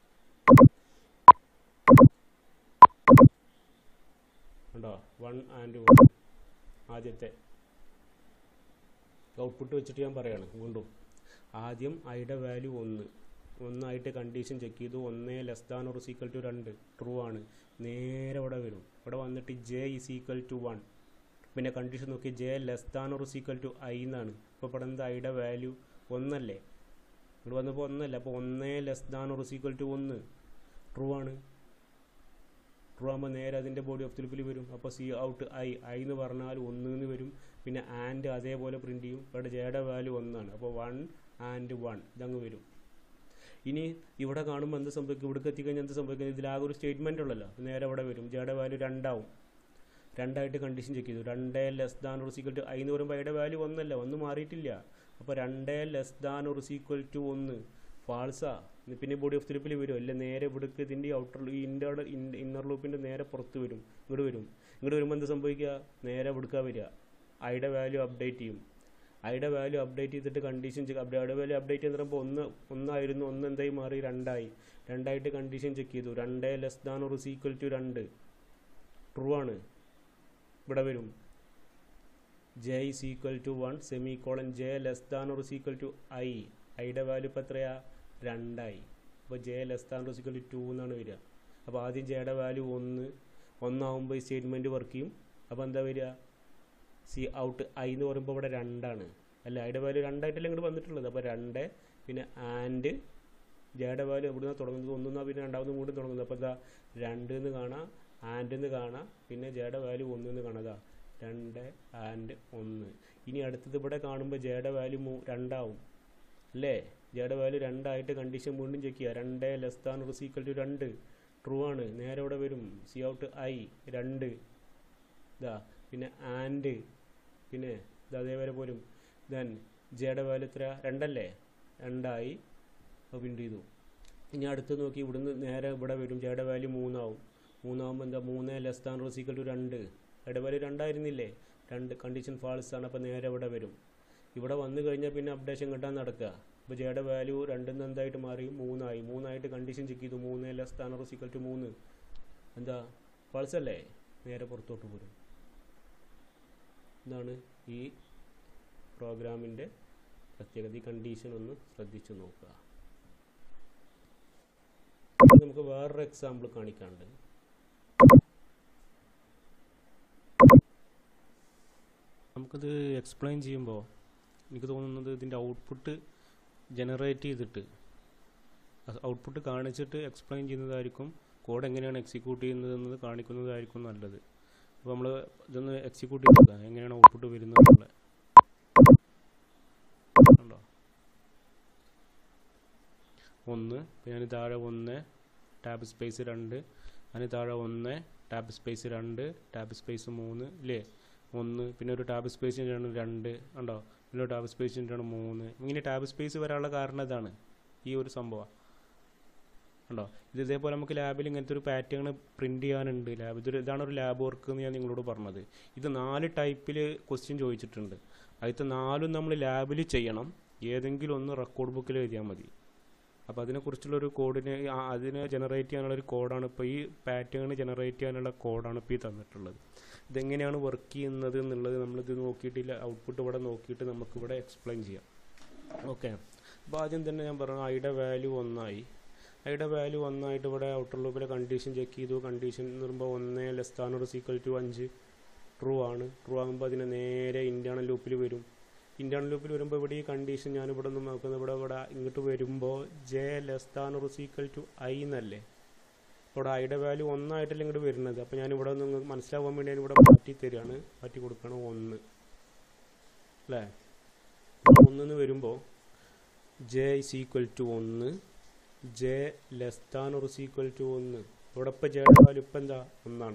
ഉണ്ടോ വൺ ആൻഡ് വൺ ആദ്യത്തെ ഔട്ട്പുട്ട് വെച്ചിട്ട് ഞാൻ പറയാണ് വീണ്ടും ആദ്യം ഐയുടെ വാല്യൂ ഒന്ന് ഒന്നായിട്ട് കണ്ടീഷൻ ചെക്ക് ചെയ്തു ഒന്നേ less than or equal to രണ്ട് ട്രൂ ആണ് നേരെ ഇവിടെ വരും ഇവിടെ വന്നിട്ട് J is equal to one പിന്നെ കണ്ടീഷൻ നോക്കി J less than or equal to I എന്നാണ് ഇപ്പോൾ ഇവിടെ എന്താ ഐയുടെ വാല്യൂ ഒന്നല്ലേ ഇവിടെ വന്നപ്പോൾ ഒന്നല്ല അപ്പോൾ ഒന്നേ less than or equal to ഒന്ന് ട്രൂ ആണ് ട്രൂ ആകുമ്പോൾ നേരെ അതിൻ്റെ ബോഡി ഓഫ് ലിപ്പിൽ വരും അപ്പോൾ സി ഔട്ട് ഐ ഐ എന്ന് പറഞ്ഞാൽ ഒന്ന് എന്ന് വരും പിന്നെ ആൻഡ് അതേപോലെ പ്രിൻറ്റ് ചെയ്യും ഇവിടെ ജെയുടെ വാല്യൂ ഒന്നാണ് അപ്പോൾ വൺ ആൻഡ് വൺ ഇതങ്ങ് വരും ഇനി ഇവിടെ കാണുമ്പോൾ എന്ത് സംഭവിക്കും ഇവിടേക്ക് എത്തിക്കഴിഞ്ഞാൽ എന്ത് സംഭവിക്കും ഇതിലാകെ ഒരു സ്റ്റേറ്റ്മെൻ്റ് ഉള്ളല്ലോ നേരെ ഇവിടെ വരും ജെയുടെ വാല്യൂ രണ്ടാവും രണ്ടായിട്ട് കണ്ടീഷൻ ചെക്ക് ചെയ്തു രണ്ടേ less than or equal to I എന്ന് പറയുമ്പോൾ ഐയുടെ വാല്യൂ ഒന്നല്ല ഒന്ന് മാറിയിട്ടില്ല അപ്പോൾ രണ്ടേ less than or equal to ഒന്ന് ഫാൾസാ പിന്നെ ബോഡി ഓഫ് ത്രിപ്പിൽ വരും അല്ല നേരെ ഇവിടേക്ക് ഇതിൻ്റെ ഔട്ടർ ഈ ഇൻ്റേണൽ ഇന്നർ ലൂപ്പിൻ്റെ നേരെ പുറത്ത് വരും ഇങ്ങോട്ട് വരും ഇങ്ങോട്ട് വരുമ്പോൾ എന്ത് സംഭവിക്കുക നേരെ ഇവിടുക്ക വരിക ഐയുടെ വാല്യൂ അപ്ഡേറ്റ് ചെയ്യും ഐയുടെ വാല്യൂ അപ്ഡേറ്റ് ചെയ്തിട്ട് കണ്ടീഷൻ ചെക്ക് ഐയുടെ വാല്യൂ അപ്ഡേറ്റ് ചെയ്ത് പറയുമ്പോൾ ഒന്ന് ഒന്നായിരുന്നു ഒന്ന് എന്തായി മാറി രണ്ടായി രണ്ടായിട്ട് കണ്ടീഷൻ ചെക്ക് ചെയ്തു രണ്ടേ less than or equal to രണ്ട് ട്രൂ ആണ് ഇവിടെ വരും J is equal to one semicolon J less than or equal to I ഐയുടെ വാല്യൂ ഇപ്പോൾ എത്രയാ രണ്ടായി അപ്പോൾ J less than or equal to two two വരിക അപ്പോൾ ആദ്യം ജെയുടെ വാല്യൂ ഒന്ന് ഒന്നാവുമ്പോൾ ഈ സ്റ്റേറ്റ്മെൻറ്റ് വർക്ക് ചെയ്യും അപ്പോൾ എന്താ വരിക സി ഔട്ട് ഐ എന്ന് പറയുമ്പോൾ ഇവിടെ രണ്ടാണ് അല്ല ഐയുടെ വാല്യൂ രണ്ടായിട്ടല്ലേ ഇങ്ങോട്ട് വന്നിട്ടുള്ളത് അപ്പോൾ രണ്ട് പിന്നെ ആൻഡ് ജെയുടെ വാല്യൂ എവിടുന്നാണ് തുടങ്ങുന്നത് ഒന്നാ പിന്നെ രണ്ടാമത് കൂടി തുടങ്ങുന്നത് അപ്പോൾ എന്താ രണ്ട് എന്ന് കാണാം ആൻഡ് എന്ന് കാണാം പിന്നെ ജെയുടെ വാല്യൂ ഒന്ന് എന്ന് കാണാം രണ്ട് ആൻഡ് ഒന്ന് ഇനി അടുത്തത് ഇവിടെ കാണുമ്പോൾ ജെയുടെ വാല്യൂ മൂ രണ്ടാവും അല്ലേ ജെയുടെ വാല്യൂ രണ്ടായിട്ട് കണ്ടീഷൻ വീണ്ടും ചെക്ക് ചെയ്യുക രണ്ട് less than or equal to രണ്ട് ട്രൂ ആണ് നേരെ ഇവിടെ വരും സി ഔട്ട് ഐ രണ്ട് ഇതാ പിന്നെ ആൻഡ് പിന്നെ ഇത് അതേപോലെ പോലും ദെൻ ജെയുടെ വാല്യൂ എത്ര രണ്ടല്ലേ രണ്ടായി അപ്പോൾ പ്രിൻ്റ് ചെയ്തു ഇനി അടുത്ത് നോക്കി ഇവിടുന്ന് നേരെ ഇവിടെ വരും ജെയുടെ വാല്യൂ മൂന്നാവും മൂന്നാവുമ്പോൾ എന്താ മൂന്ന് ലെസ് ദാൻ റോസിക്കൽ ടു രണ്ട് ജെയുടെ വാല്യൂ രണ്ടായിരുന്നില്ലേ രണ്ട് കണ്ടീഷൻ ഫാൾസ് ആണ് അപ്പോൾ നേരെ ഇവിടെ വരും ഇവിടെ വന്നു കഴിഞ്ഞാൽ പിന്നെ അപ്ഡേഷൻ കിട്ടാൻ നടക്കുക അപ്പോൾ ജെയുടെ വാല്യൂ രണ്ടിൽ നിന്ന് എന്തായിട്ട് മാറി മൂന്നായി മൂന്നായിട്ട് കണ്ടീഷൻ ചെക്ക് ചെയ്തു മൂന്ന് ലെസ് ദാൻ റോസിക്കൽ ടു മൂന്ന് എന്താ ഫാൾസ് അല്ലേ നേരെ പുറത്തോട്ട് പോരും ഇതാണ് ഈ പ്രോഗ്രാമിൻ്റെ പ്രത്യേകത ഈ കണ്ടീഷൻ ഒന്ന് ശ്രദ്ധിച്ചു നോക്കുക നമുക്ക് വേറൊരു എക്സാമ്പിൾ കാണിക്കാണ്ട് നമുക്കിത് എക്സ്പ്ലെയിൻ ചെയ്യുമ്പോൾ എനിക്ക് തോന്നുന്നത് ഇതിൻ്റെ ഔട്ട്പുട്ട് ജനറേറ്റ് ചെയ്തിട്ട് ഔട്ട്പുട്ട് കാണിച്ചിട്ട് എക്സ്പ്ലെയിൻ ചെയ്യുന്നതായിരിക്കും കോഡ് എങ്ങനെയാണ് എക്സിക്യൂട്ട് ചെയ്യുന്നത് എന്നത് കാണിക്കുന്നതായിരിക്കും നല്ലത് അപ്പോൾ നമ്മൾ ഇതൊന്ന് എക്സിക്യൂട്ട് ചെയ്ത് എങ്ങനെയാണ് ഔട്ട്പുട്ട് വരുന്നത് എന്നുള്ളത് കണ്ടോ ഒന്ന് പിന്നെ അതിന് താഴെ ഒന്ന് ടാബ് സ്പേസ് രണ്ട് അതിന് താഴെ ഒന്ന് ടാബ് സ്പേസ് രണ്ട് ടാബ് സ്പേസ് മൂന്ന് ഇല്ലേ ഒന്ന് പിന്നെ ഒരു ടാബ് സ്പേസ് രണ്ട് ഉണ്ടോ പിന്നെ ഒരു ടാബ് സ്പേസ് മൂന്ന് ഇങ്ങനെ ടാബ് സ്പേസ് വരാനുള്ള കാരണം ഇതാണ് ഈ ഒരു സംഭവം ഉണ്ടോ ഇത് ഇതേപോലെ നമുക്ക് ലാബിൽ ഇങ്ങനത്തെ ഒരു പാറ്റേൺ പ്രിൻറ്റ് ചെയ്യാനുണ്ട് ലാബ് ഇതൊരു ഇതാണ് ഒരു ലാബ് വർക്ക് എന്ന് ഞാൻ നിങ്ങളോട് പറഞ്ഞത് ഇത് നാല് ടൈപ്പിൽ ക്വസ്റ്റ്യൻ ചോദിച്ചിട്ടുണ്ട് അതിലത്തെ നാലും നമ്മൾ ലാബിൽ ചെയ്യണം ഏതെങ്കിലും ഒന്ന് റെക്കോർഡ് ബുക്കിൽ എഴുതിയാൽ മതി അപ്പോൾ അതിനെക്കുറിച്ചുള്ളൊരു കോഡിനെ അതിനെ ജനറേറ്റ് ചെയ്യാനുള്ള ഒരു കോഡാണ് ഇപ്പോൾ ഈ പാറ്റേൺ ജനറേറ്റ് ചെയ്യാനുള്ള കോഡാണ് ഇപ്പോൾ ഈ തന്നിട്ടുള്ളത് ഇതെങ്ങനെയാണ് വർക്ക് ചെയ്യുന്നത് എന്നുള്ളത് നമ്മളിത് നോക്കിയിട്ടില്ല ഔട്ട്പുട്ട് ഇവിടെ നോക്കിയിട്ട് നമുക്കിവിടെ എക്സ്പ്ലെയിൻ ചെയ്യാം ഓക്കെ അപ്പോൾ ആദ്യം തന്നെ ഞാൻ പറഞ്ഞു ഐയുടെ വാല്യൂ ഒന്നായി ഐയുടെ വാല്യൂ ഒന്നായിട്ട് ഇവിടെ ഔട്ടർ ലൂപ്പിലെ കണ്ടീഷൻ ചെക്ക് ചെയ്തു കണ്ടീഷൻ എന്ന് പറയുമ്പോൾ ഒന്ന് less than or equal to അഞ്ച് ട്രൂ ആണ് ട്രൂ ആകുമ്പോൾ അതിന് നേരെ ഇൻറ്റേർണൽ ലൂപ്പിൽ വരും ഇൻറ്റേർണൽ ലൂപ്പിൽ വരുമ്പോൾ ഇവിടെ ഈ കണ്ടീഷൻ ഞാൻ ഇവിടെ നിന്ന് നോക്കുന്നത് ഇവിടെ ഇവിടെ ഇങ്ങോട്ട് വരുമ്പോൾ J less than or equal to I എന്നല്ലേ ഇവിടെ ഐയുടെ വാല്യൂ ഒന്നായിട്ടല്ല ഇങ്ങോട്ട് വരുന്നത് അപ്പോൾ ഞാൻ ഇവിടെ നിങ്ങൾക്ക് മനസ്സിലാവാൻ വേണ്ടി ഞാൻ ഇവിടെ മാറ്റി തരികയാണ് മാറ്റി കൊടുക്കണം ഒന്ന് അല്ലേ ഒന്നെന്ന് വരുമ്പോൾ ജെ ഇസ് ഈക്വൽ ടു ഒന്ന് J less than or equal to ഒന്ന് ഇവിടെ ഇപ്പോൾ ജെയുടെ വാല്യൂ ഇപ്പം എന്താ ഒന്നാണ്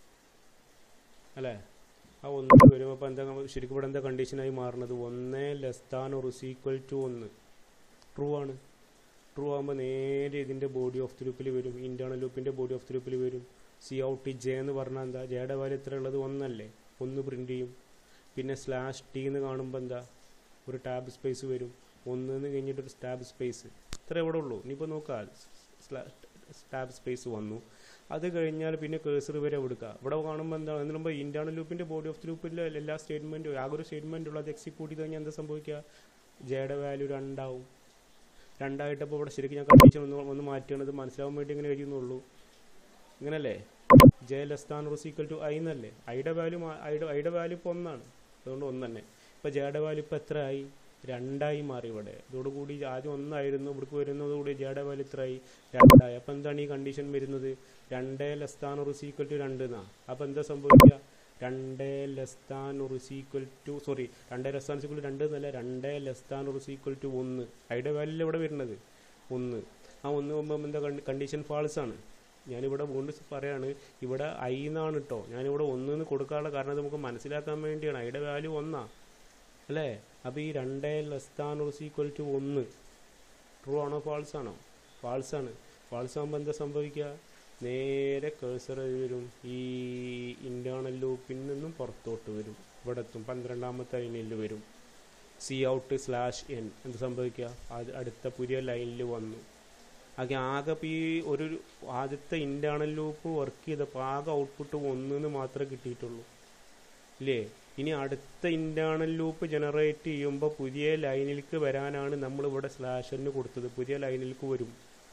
അല്ലേ ആ ഒന്ന് വരുമ്പോൾ അപ്പോൾ എന്താ ശരിക്കും ഇവിടെ എന്താ കണ്ടീഷനായി മാറുന്നത് ഒന്ന് less than or equal to ഒന്ന് ട്രൂ ആണ് ട്രൂ ആകുമ്പോൾ നേരെ ഇതിൻ്റെ ബോഡി ഓഫ് ദി ലൂപ്പിൽ വരും ഇൻറ്റേർണൽ ലൂപ്പിൻ്റെ ബോഡി ഓഫ് ദി ലൂപ്പിൽ വരും സി ഔട്ട് ജെ എന്ന് പറഞ്ഞാൽ എന്താ ജെയുടെ വാല്യൂ എത്ര ഉള്ളത് ഒന്നല്ലേ ഒന്ന് പ്രിൻ്റ് ചെയ്യും പിന്നെ സ്ലാഷ് ടി എന്ന് കാണുമ്പോൾ എന്താ ഒരു ടാബ് സ്പേസ് വരും ഒന്നിന്ന് കഴിഞ്ഞിട്ട് ഒരു സ്റ്റാബ് സ്പേസ് ഇത്ര ഇവിടെ ഉള്ളൂ ഇനിയിപ്പോൾ നോക്കാം സ്റ്റാബ് സ്പേസ് വന്നു അത് കഴിഞ്ഞാൽ പിന്നെ കേസർ വരെ എടുക്കുക ഇവിടെ കാണുമ്പോൾ എന്താ എന്ന് പറയുമ്പോൾ ഇൻറ്റേർണൽ ലൂപ്പിൻ്റെ ബോഡി ഓഫ് ദി ലൂപ്പിൻ്റെ എല്ലാ സ്റ്റേറ്റ്മെൻറ്റും ആകെ ഒരു സ്റ്റേറ്റ്മെൻറ്റ് ഉള്ളത് എക്സിക്യൂട്ട് ചെയ്ത് കഴിഞ്ഞാൽ എന്താ സംഭവിക്കുക ജെയുടെ വാല്യൂ രണ്ടാവും രണ്ടായിട്ടപ്പോൾ ഇവിടെ ശരിക്കും ഞാൻ കണ്ടീഷൻ ഒന്ന് ഒന്ന് മാറ്റുകയാണത് മനസ്സിലാവാൻ വേണ്ടി ഇങ്ങനെ എഴുതുന്നുള്ളൂ ഇങ്ങനല്ലേ J less than or equal to I എന്നല്ലേ ഐയുടെ വാല്യൂ ഐയുടെ ഐയുടെ വാല്യൂ ഇപ്പോൾ ഒന്നാണ് അതുകൊണ്ട് ഒന്ന് തന്നെ ഇപ്പോൾ ജെയുടെ വാല്യൂ ഇപ്പോൾ എത്ര ആയി രണ്ടായി മാറി ഇവിടെ ഇതോടുകൂടി ആദ്യം ഒന്നായിരുന്നു ഇവിടേക്ക് വരുന്നതോടുകൂടി ജെയുടെ വാല്യൂ എത്രയായി രണ്ടായി അപ്പോൾ എന്താണ് ഈ കണ്ടീഷൻ വരുന്നത് രണ്ട് less than or equal to രണ്ട് എന്നാ അപ്പോൾ എന്താ സംഭവിക്കുക രണ്ട് less than or equal to sorry രണ്ട് ലെസ് ദാൻ ഈക്വൽ രണ്ട് എന്നല്ല രണ്ട് less than or equal to ഒന്ന് അതിൻ്റെ വാല്യൂ ഇവിടെ വരുന്നത് ഒന്ന് ആ ഒന്ന് പോകുമ്പോൾ എന്താ കണ്ടീഷൻ ഫാൾസ് ആണ് ഞാനിവിടെ വീണ്ടും പറയാണ് ഇവിടെ ഐ എന്നാണ് കേട്ടോ ഞാനിവിടെ ഒന്നിന്ന് കൊടുക്കാനുള്ള കാരണം നമുക്ക് മനസ്സിലാക്കാൻ വേണ്ടിയാണ് ഐയുടെ വാല്യൂ ഒന്നാ അല്ലേ അപ്പോൾ ഈ രണ്ട് less than or equal to ഒന്ന് ട്രൂ ആണോ ഫാൾസ് ആണോ ഫാൾസ് ആണ് ഫാൾസ് ആകുമ്പോൾ എന്താ സംഭവിക്കുക നേരെ കേഴ്സർ വരും ഈ ഇൻറ്റേർണൽ ലൂപ്പിൽ നിന്നും പുറത്തോട്ട് വരും ഇവിടെ എത്തും പന്ത്രണ്ടാമത്തെ ലൈനിൽ വരും സി ഔട്ട് സ്ലാഷ് എൻ എന്ത് സംഭവിക്കുക അത് അടുത്ത പുതിയ ലൈനിൽ വന്നു ആകെ ആകെ ഇപ്പോൾ ഈ ഒരു ആദ്യത്തെ ഇൻറ്റേർണൽ ലൂപ്പ് വർക്ക് ചെയ്തപ്പോൾ ആകെ ഔട്ട്പുട്ട് ഒന്നിന്ന് മാത്രമേ കിട്ടിയിട്ടുള്ളൂ ഇല്ലേ ഇനി അടുത്ത ഇൻറ്റേർണൽ ലൂപ്പ് ജനറേറ്റ് ചെയ്യുമ്പോൾ പുതിയ ലൈനിലേക്ക് വരാനാണ് നമ്മളിവിടെ സ്ലാഷറിന് കൊടുത്തത് പുതിയ ലൈനിലേക്ക് വരും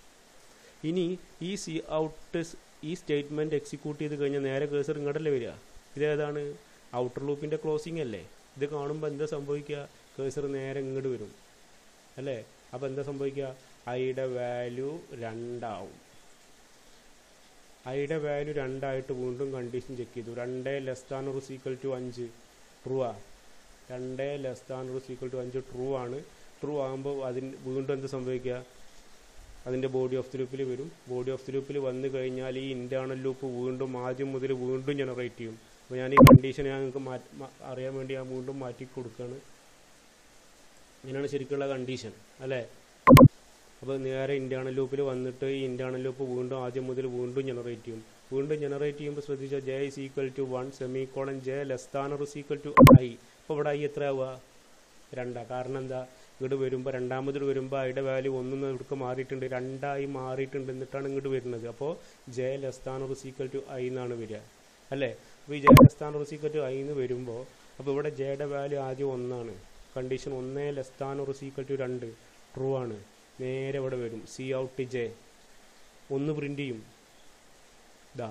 ഇനി ഈ സി ഔട്ട് ഈ സ്റ്റേറ്റ്മെൻറ്റ് എക്സിക്യൂട്ട് ചെയ്ത് കഴിഞ്ഞാൽ നേരെ കേസർ ഇങ്ങോട്ടല്ലേ വരിക ഇതേതാണ് ഔട്ടർ ലൂപ്പിൻ്റെ ക്ലോസിംഗ് അല്ലേ ഇത് കാണുമ്പോൾ എന്താ സംഭവിക്കുക കേസർ നേരെ ഇങ്ങോട്ട് വരും അല്ലേ അപ്പോൾ എന്താ സംഭവിക്കുക ഐയുടെ വാല്യൂ രണ്ടാവും ഐയുടെ വാല്യൂ രണ്ടായിട്ട് വീണ്ടും കണ്ടീഷൻ ചെക്ക് ചെയ്തു രണ്ട് less than or equal to അഞ്ച് ട്രൂ ആ രണ്ട് less than or equal to അഞ്ച് ട്രൂ ആണ് ട്രൂ ആകുമ്പോൾ അതിന് വീണ്ടും എന്ത് സംഭവിക്കുക അതിൻ്റെ ബോഡി ഓഫ് ദി ലൂപ്പിൽ വരും ബോഡി ഓഫ് ദി ലൂപ്പിൽ വന്നു കഴിഞ്ഞാൽ ഈ ഇൻറ്റേർണൽ ലൂപ്പ് വീണ്ടും ആദ്യം മുതൽ വീണ്ടും ജനറേറ്റ് ചെയ്യും അപ്പോൾ ഞാൻ ഈ കണ്ടീഷൻ ഞാൻ നിങ്ങൾക്ക് മാറ്റി അറിയാൻ വേണ്ടി ഞാൻ വീണ്ടും മാറ്റി കൊടുക്കുകയാണ് ഇങ്ങനെയാണ് ശരിക്കുള്ള കണ്ടീഷൻ അല്ലേ അപ്പോൾ നേരെ ഇൻറ്റേർണൽ ലൂപ്പിൽ വന്നിട്ട് ഈ ഇൻറ്റേർണൽ ലൂപ്പ് വീണ്ടും ആദ്യം മുതൽ വീണ്ടും ജനറേറ്റ് ചെയ്യും വീണ്ടും ജനറേറ്റ് ചെയ്യുമ്പോൾ ശ്രദ്ധിച്ചാൽ J is equal to one semicolon J less than is equal to I അപ്പോൾ ഇവിടെ ഐ എത്ര ആവുക രണ്ടാ കാരണം എന്താ ഇങ്ങോട്ട് വരുമ്പോൾ രണ്ടാമത് വരുമ്പോൾ അതിൻ്റെ വാല്യൂ ഒന്നും ഇവിടേക്ക് മാറിയിട്ടുണ്ട് രണ്ടായി മാറിയിട്ടുണ്ട് എന്നിട്ടാണ് ഇങ്ങോട്ട് വരുന്നത് അപ്പോൾ J less than is equal to I എന്നാണ് വരിക അല്ലേ അപ്പോൾ ഈ J less than is equal to I എന്ന് വരുമ്പോൾ അപ്പോൾ ഇവിടെ ജെയുടെ വാല്യൂ ആദ്യം ഒന്നാണ് കണ്ടീഷൻ ഒന്ന് less than is equal to രണ്ട് ട്രൂ ആണ് നേരെ ഇവിടെ വരും സി ഔട്ട് ജെ ഒന്ന് പ്രിൻ്റ് ചെയ്യും ഇതാ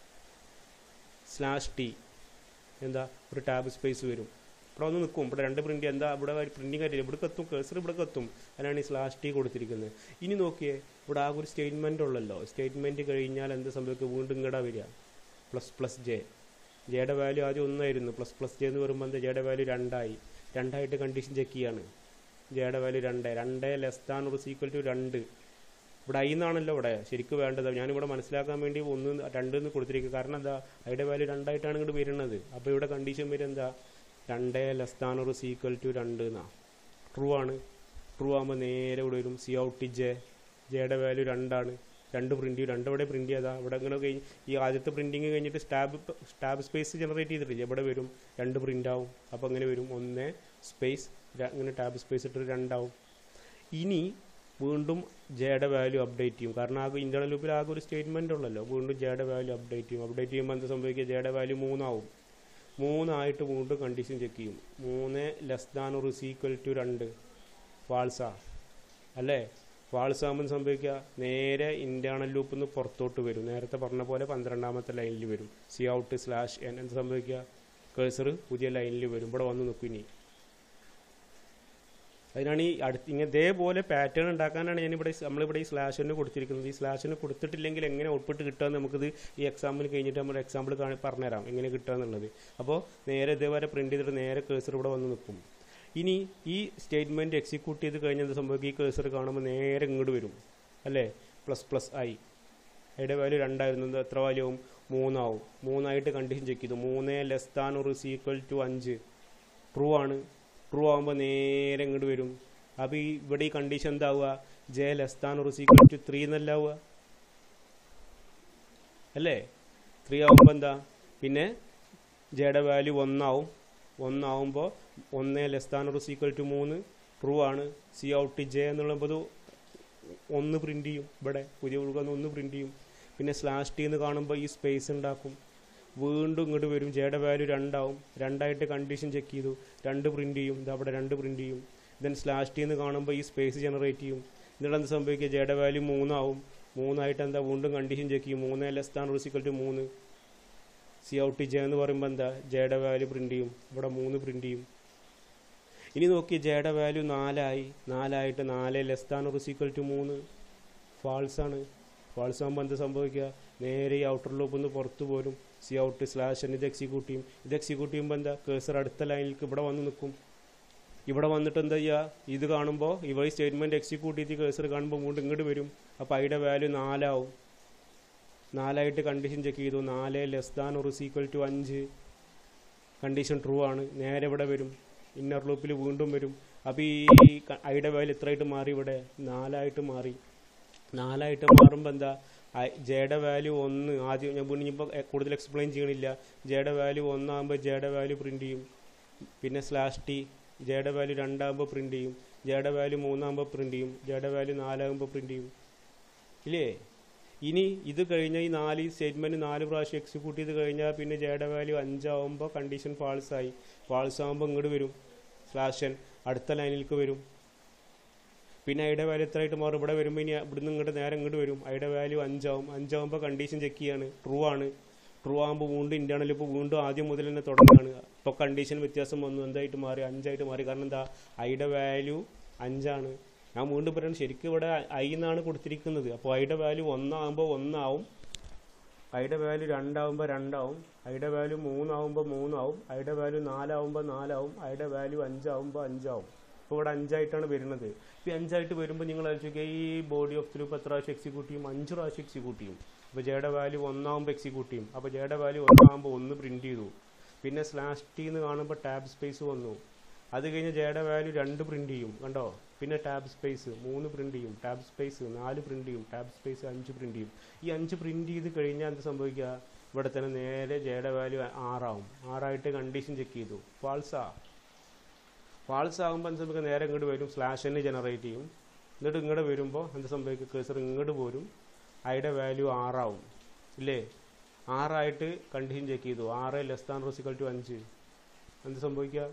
സ്ലാഷ് ടി എന്താ ഒരു ടാബ് സ്പേസ് വരും ഇവിടെ ഒന്ന് നിൽക്കും ഇവിടെ രണ്ട് പ്രിൻ്റ് എന്താ ഇവിടെ പ്രിൻറ്റിങ് കാര്യമില്ല ഇവിടെ എത്തും കേസർ ഇവിടെ എത്തും അതിനാണ് ഈ സ്ലാഷ് ടി കൊടുത്തിരിക്കുന്നത് ഇനി നോക്കിയേ ഇവിടെ ആകെ ഒരു സ്റ്റേറ്റ്മെൻ്റ് ഉള്ളല്ലോ സ്റ്റേറ്റ്മെൻറ്റ് കഴിഞ്ഞാൽ എന്ത് സംഭവിക്കും വീണ്ടും ഇങ്ങടെ വരിക പ്ലസ് പ്ലസ് ജെ ജെയുടെ വാല്യൂ ആദ്യം ഒന്നായിരുന്നു പ്ലസ് പ്ലസ് ജെ എന്ന് പറയുമ്പോൾ എന്താ ജെയുടെ വാല്യൂ രണ്ടായി രണ്ടായിട്ട് കണ്ടീഷൻ ചെക്ക് ചെയ്യാണ് ജെയുടെ വാല്യൂ രണ്ട് രണ്ട് less than or equal to രണ്ട് ഇവിടെ ഐ എന്നാണല്ലോ ഇവിടെ ശരിക്കും വേണ്ടത് ഞാനിവിടെ മനസ്സിലാക്കാൻ വേണ്ടി ഒന്ന് രണ്ട് എന്ന് കൊടുത്തിരിക്കുക കാരണം എന്താ അതിയുടെ വാല്യൂ രണ്ടായിട്ടാണ് ഇങ്ങോട്ട് വരുന്നത് അപ്പോൾ ഇവിടെ കണ്ടീഷൻ വരും എന്താ രണ്ട് less than or equal to രണ്ട് എന്നാ ട്രൂ ആണ് ട്രൂ ആകുമ്പോൾ നേരെ ഇവിടെ വരും സി ഔട്ട് ജെ ജെയുടെ വാല്യൂ രണ്ടാണ് രണ്ട് പ്രിൻ്റ് ചെയ്യും രണ്ട് ഇവിടെ പ്രിൻ്റ് ചെയ്താൽ ഇവിടെ ഇങ്ങനെ കഴിഞ്ഞ് ഈ ആദ്യത്തെ പ്രിൻറ്റിങ് കഴിഞ്ഞിട്ട് സ്റ്റാബ് സ്റ്റാബ് സ്പേസ് ജനറേറ്റ് ചെയ്തിട്ടില്ല ഇവിടെ വരും രണ്ട് പ്രിൻ്റ് ആവും അപ്പോൾ അങ്ങനെ വരും ഒന്ന് സ്പേസ് ഇങ്ങനെ ടാബ് സ്പേസ് ഇട്ട് രണ്ടാവും ഇനി വീണ്ടും ജെയുടെ വാല്യൂ അപ്ഡേറ്റ് ചെയ്യും കാരണം ആകെ ഇൻറ്റേർണൽ ലൂപ്പിൽ ആകെ ഒരു സ്റ്റേറ്റ്മെൻ്റ് ഉള്ളല്ലോ വീണ്ടും ജെയുടെ വാല്യൂ അപ്ഡേറ്റ് ചെയ്യും അപ്ഡേറ്റ് ചെയ്യുമ്പോൾ എന്താ സംഭവിക്കുക ജെയുടെ വാല്യൂ മൂന്നാവും മൂന്നായിട്ട് വീണ്ടും കണ്ടീഷൻ ചെക്ക് ചെയ്യും മൂന്ന് less than or equal to രണ്ട് ഫാൾസാ അല്ലേ ഫാൾസ് ആകുമ്പോൾ സംഭവിക്കുക നേരെ ഇൻറ്റേർണൽ ലൂപ്പിൽ നിന്ന് പുറത്തോട്ട് വരും നേരത്തെ പറഞ്ഞ പോലെ പന്ത്രണ്ടാമത്തെ ലൈനിൽ വരും സി ഔട്ട് സ്ലാഷ് എൻ എന്ത് സംഭവിക്കുക കേസർ പുതിയ ലൈനിൽ വരും ഇവിടെ വന്ന് നിൽക്കും ഇനി അതിനാണ് ഈ അടുത്ത് ഇങ്ങനെ ഇതേപോലെ പാറ്റേൺ ഉണ്ടാക്കാനാണ് ഞാനിവിടെ ഈ- നമ്മളിവിടെ ഈ സ്ലാഷിന് കൊടുത്തിരിക്കുന്നത് ഈ സ്ലാഷിന് കൊടുത്തിട്ടില്ലെങ്കിൽ എങ്ങനെ ഔട്ട്പുട്ട് കിട്ടുക നമുക്കിത് ഈ എക്സാമ്പിൾ കഴിഞ്ഞിട്ട് നമ്മൾ എക്സാമ്പിൾ കാണി പറഞ്ഞുതരാം എങ്ങനെ കിട്ടുക എന്നുള്ളത് അപ്പോൾ നേരെ ഇതേപോലെ പ്രിൻറ്റ് ചെയ്തിട്ട് നേരെ കേസർ ഇവിടെ വന്ന് നിൽക്കും ഇനി ഈ സ്റ്റേറ്റ്മെൻറ്റ് എക്സിക്യൂട്ട് ചെയ്ത് കഴിഞ്ഞാൽ എന്ത് സംഭവിക്കും ഈ കേസർ കാണുമ്പോൾ നേരെ ഇങ്ങോട്ട് വരും അല്ലേ പ്ലസ് പ്ലസ് ആയി അതിൻ്റെ വാല്യൂ രണ്ടായിരുന്നു ഇത് എത്ര വാല്യൂ ആവും മൂന്നാവും മൂന്നായിട്ട് കണ്ടീഷൻ ചെക്ക് ചെയ്തു മൂന്ന് less than or equal to അഞ്ച് ട്രൂ ആണ് ട്രൂ ആകുമ്പോൾ നേരെ ഇങ്ങോട്ട് വരും അപ്പോൾ ഈ ഇവിടെ ഈ കണ്ടീഷൻ എന്താവുക J less than or equal to three എന്നല്ലാവുക അല്ലേ ത്രീ ആവുമ്പോൾ എന്താ പിന്നെ ജെയുടെ വാല്യൂ ഒന്നാവും ഒന്നാവുമ്പോൾ ഒന്ന് less than or equal to മൂന്ന് ട്രൂ ആണ് സി ഔട്ട് ജെ എന്നുള്ളത് ഒന്ന് പ്രിൻ്റ് ചെയ്യും ഇവിടെ പുതിയ ഉൾക്കൊന്ന് ഒന്ന് പ്രിൻ്റ് ചെയ്യും പിന്നെ സ്ലാഷ് ടി എന്ന് കാണുമ്പോൾ ഈ സ്പേസ് ഉണ്ടാക്കും വീണ്ടും ഇങ്ങോട്ട് വരും ജെയുടെ വാല്യൂ രണ്ടാവും രണ്ടായിട്ട് കണ്ടീഷൻ ചെക്ക് ചെയ്തു രണ്ട് പ്രിൻ്റ് ചെയ്യും ഇത് അവിടെ രണ്ട് പ്രിൻ്റ് ചെയ്യും ദെൻ സ്ലാഷ് ടി എന്ന് കാണുമ്പോൾ ഈ സ്പേസ് ജനറേറ്റ് ചെയ്യും എന്നിട്ട് എന്ത് സംഭവിക്കുക ജെയുടെ വാല്യൂ മൂന്നാവും മൂന്നായിട്ട് എന്താ വീണ്ടും കണ്ടീഷൻ ചെക്ക് ചെയ്യും മൂന്ന് ലെസ് താൻ റൂസിക്കൽ ടു മൂന്ന് സി ഔട്ട് ജെ എന്ന് പറയുമ്പോൾ എന്താ ജെയുടെ വാല്യൂ പ്രിൻ്റ് ചെയ്യും ഇവിടെ മൂന്ന് പ്രിൻ്റ് ചെയ്യും ഇനി നോക്കി ജെയുടെ വാല്യൂ നാലായി നാലായിട്ട് നാല് ലെസ് താൻ റൂസിക്കൽ ടു മൂന്ന് ഫാൾസ് ആണ് ഫാൾസ് ആകുമ്പോൾ എന്ത് സംഭവിക്കുക നേരെ ഈ ഔട്ടർ ലൂപ്പ് ഒന്ന് പുറത്ത് പോരും സി ഔട്ട് സ്ലാഷ് ഇത് എക്സിക്യൂട്ട് ചെയ്യും ഇത് എക്സിക്യൂട്ട് ചെയ്യുമ്പോൾ എന്താ കേസർ അടുത്ത ലൈനിലേക്ക് ഇവിടെ വന്ന് നിൽക്കും ഇവിടെ വന്നിട്ട് എന്താ ചെയ്യുക ഇത് കാണുമ്പോൾ ഇവ ഈ സ്റ്റേറ്റ്മെൻറ്റ് എക്സിക്യൂട്ട് ചെയ്ത് കേസർ കാണുമ്പോൾ വീണ്ടും ഇങ്ങോട്ട് വരും അപ്പോൾ അതിയുടെ വാല്യൂ നാലാവും നാലായിട്ട് കണ്ടീഷൻ ചെക്ക് ചെയ്തു നാല് less than or equal to അഞ്ച് കണ്ടീഷൻ ട്രൂ ആണ് നേരെ ഇവിടെ വരും ഇന്നർ ലൂപ്പിൽ വീണ്ടും വരും അപ്പോൾ ഈ ഐയുടെ വാല്യൂ എത്രയായിട്ട് മാറി ഇവിടെ നാലായിട്ട് മാറി നാലായിട്ട് മാറുമ്പോൾ എന്താ ജെയുടെ വാല്യൂ ഒന്ന് ആദ്യം ഞാൻ വീണ്ടും ഇപ്പോൾ കൂടുതൽ എക്സ്പ്ലെയിൻ ചെയ്യണില്ല ജെയുടെ വാല്യൂ ഒന്നാകുമ്പോൾ ജെയുടെ വാല്യൂ പ്രിൻ്റ് ചെയ്യും പിന്നെ സ്ലാഷ് ടി ജെയുടെ വാല്യൂ രണ്ടാകുമ്പോൾ പ്രിൻ്റ് ചെയ്യും ജെയുടെ വാല്യൂ മൂന്നാകുമ്പോൾ പ്രിൻ്റ് ചെയ്യും ജെയുടെ വാല്യൂ നാലാകുമ്പോൾ പ്രിൻ്റ് ചെയ്യും ഇല്ലേ ഇനി ഇത് കഴിഞ്ഞ ഈ നാല് സ്റ്റേറ്റ്മെൻറ്റ് നാല് പ്രാവശ്യം എക്സിക്യൂട്ട് ചെയ്ത് കഴിഞ്ഞാൽ പിന്നെ ജെയുടെ വാല്യൂ അഞ്ചാവുമ്പോൾ കണ്ടീഷൻ ഫാൾസ് ആയി ഫാൾസ് ആകുമ്പോൾ ഇങ്ങോട്ട് വരും സ്ലാഷൻ അടുത്ത ലൈനിലേക്ക് വരും പിന്നെ ഐയുടെ വാല്യൂ എത്രയായിട്ട് മാറും ഇവിടെ വരുമ്പോൾ ഇനി ഇവിടുന്ന് ഇങ്ങോട്ട് നേരെ ഇങ്ങോട്ട് വരും ഐയുടെ വാല്യൂ അഞ്ചാവും അഞ്ചാവുമ്പോൾ കണ്ടീഷൻ ചെക്ക് ചെയ്യാണ് ട്രൂ ആണ് ട്രൂ ആകുമ്പോൾ വീണ്ടും ഇൻറ്റേർണൽ ഇപ്പോൾ വീണ്ടും ആദ്യം മുതൽ തന്നെ തുടങ്ങുകയാണ് ഇപ്പോൾ കണ്ടീഷൻ വ്യത്യാസം വന്നു എന്തായിട്ട് മാറി അഞ്ചായിട്ട് മാറി കാരണം എന്താ ഐയുടെ വാല്യൂ അഞ്ചാണ് ഞാൻ വീണ്ടും പറയുന്നത് ശരിക്കും ഇവിടെ ഐ എന്നാണ് കൊടുത്തിരിക്കുന്നത് അപ്പോൾ ഐയുടെ വാല്യൂ ഒന്നാകുമ്പോൾ ഒന്നാവും ഐയുടെ വാല്യൂ രണ്ടാവുമ്പോൾ രണ്ടാവും ഐയുടെ വാല്യൂ മൂന്നാവുമ്പോൾ മൂന്നാവും ഐയുടെ വാല്യൂ നാലാവുമ്പോൾ നാലാവും ഐയുടെ വാല്യൂ അഞ്ചാവുമ്പോൾ അഞ്ചാവും ഇപ്പോൾ ഇവിടെ അഞ്ചായിട്ടാണ് വരുന്നത് ഇപ്പോൾ ഈ അഞ്ചായിട്ട് വരുമ്പോൾ നിങ്ങൾ ആലോചിക്കുക ഈ ബോഡി ഓഫ് ത്രൂ എത്ര പ്രാവശ്യം എക്സിക്യൂട്ട് ചെയ്യും അഞ്ച് പ്രാവശ്യം എക്സിക്യൂട്ട് ചെയ്യും അപ്പോൾ ജെയുടെ വാല്യൂ ഒന്നാകുമ്പോൾ എക്സിക്യൂട്ട് ചെയ്യും അപ്പോൾ ജെയുടെ വാല്യൂ ഒന്നാകുമ്പോൾ ഒന്ന് പ്രിൻറ്റ് ചെയ്തു പിന്നെ സ്ലാഷ് ടി എന്ന് കാണുമ്പോൾ ടാബ് സ്പേസ് വന്നു അത് കഴിഞ്ഞ് ജെയുടെ വാല്യൂ രണ്ട് പ്രിൻറ്റ് ചെയ്യും കണ്ടോ പിന്നെ ടാബ് സ്പേസ് മൂന്ന് പ്രിൻറ്റ് ചെയ്യും ടാബ് സ്പേസ് നാല് പ്രിൻറ്റ് ചെയ്യും ടാബ് സ്പേസ് അഞ്ച് പ്രിൻറ്റ് ചെയ്യും ഈ അഞ്ച് പ്രിൻറ്റ് ചെയ്ത് കഴിഞ്ഞാൽ എന്ത് സംഭവിക്കുക ഇവിടെ തന്നെ നേരെ ജെയുടെ വാല്യൂ ആറാവും ആറായിട്ട് കണ്ടീഷൻ ചെക്ക് ചെയ്തു ഫാൾസാ ഫാൾസ് ആകുമ്പോൾ എന്ത് സംഭവിക്കുക നേരെ ഇങ്ങോട്ട് വരും സ്ലാഷ് തന്നെ ജനറേറ്റ് ചെയ്യും എന്നിട്ട് ഇങ്ങോട്ട് വരുമ്പോൾ എന്ത് സംഭവിക്കുക കേസർ ഇങ്ങോട്ട് പോരും അതിയുടെ വാല്യൂ ആറാവും ഇല്ലേ ആറായിട്ട് കണ്ടീഷൻ ചെക്ക് ചെയ്തു ആറ് ലെസ് താൻ റോസിക്കൽ ടു അഞ്ച് എന്ത് സംഭവിക്കുക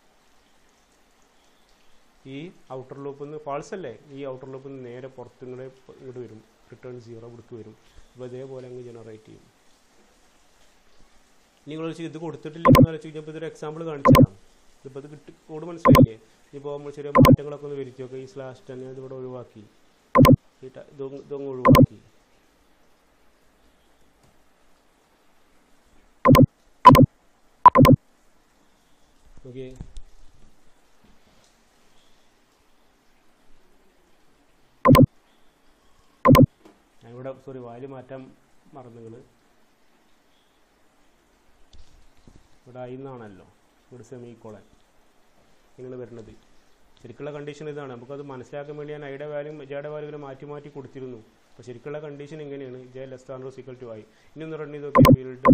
ഈ ഔട്ടർ ലൂപ്പിൽ നിന്ന് ഫാൾസ് അല്ലേ ഈ ഔട്ടർ ലൂപ്പിൽ നിന്ന് നേരെ പുറത്ത് ഇങ്ങോട്ട് ഇങ്ങോട്ട് വരും റിട്ടേൺ സീറോ ഇവിടേക്ക് വരും അപ്പോൾ ഇതേപോലെ അങ്ങ് ജനറേറ്റ് ചെയ്യും നിങ്ങൾ ഇത് കൊടുത്തിട്ടില്ലെങ്കിൽ ആലോചിച്ച് കഴിഞ്ഞപ്പോൾ ഇതൊരു എക്സാമ്പിൾ കാണിച്ചു തരാം ഇതിപ്പോൾ ഇത് കിട്ടി കോഡ് മനസ്സിലായില്ലേ ഇപ്പോൾ നമ്മൾ ചെറിയ മാറ്റങ്ങളൊക്കെ ഒന്ന് വരുത്തി നോക്കുക ഈ സ്ലാഷ് തന്നെ ഇതിവിടെ ഒഴിവാക്കി ഈ ട- ഇതൊന്ന് ഇതൊന്ന് ഒഴിവാക്കി ഓക്കെ ഞാനിവിടെ സോറി വാല് മാറ്റാൻ മറന്നുകൾ ഇവിടെ അയിന്നാണല്ലോ ഇവിടെ സെമി കോളൻ ഇങ്ങനെ വരുന്നത് ശരിക്കുള്ള കണ്ടീഷൻ ഇതാണ് നമുക്കത് മനസ്സിലാക്കാൻ വേണ്ടി ഞാൻ ഐയുടെ വാല്യൂ ജയുടെ വാല്യൂ ഇങ്ങനെ മാറ്റി മാറ്റി കൊടുത്തിരുന്നു അപ്പോൾ ശരിക്കുള്ള കണ്ടീഷൻ ഇങ്ങനെയാണ് j less than equal to ആയി ഇനി ഒന്ന് റൺ ചെയ്ത് നോക്കി ഫീൽഡ്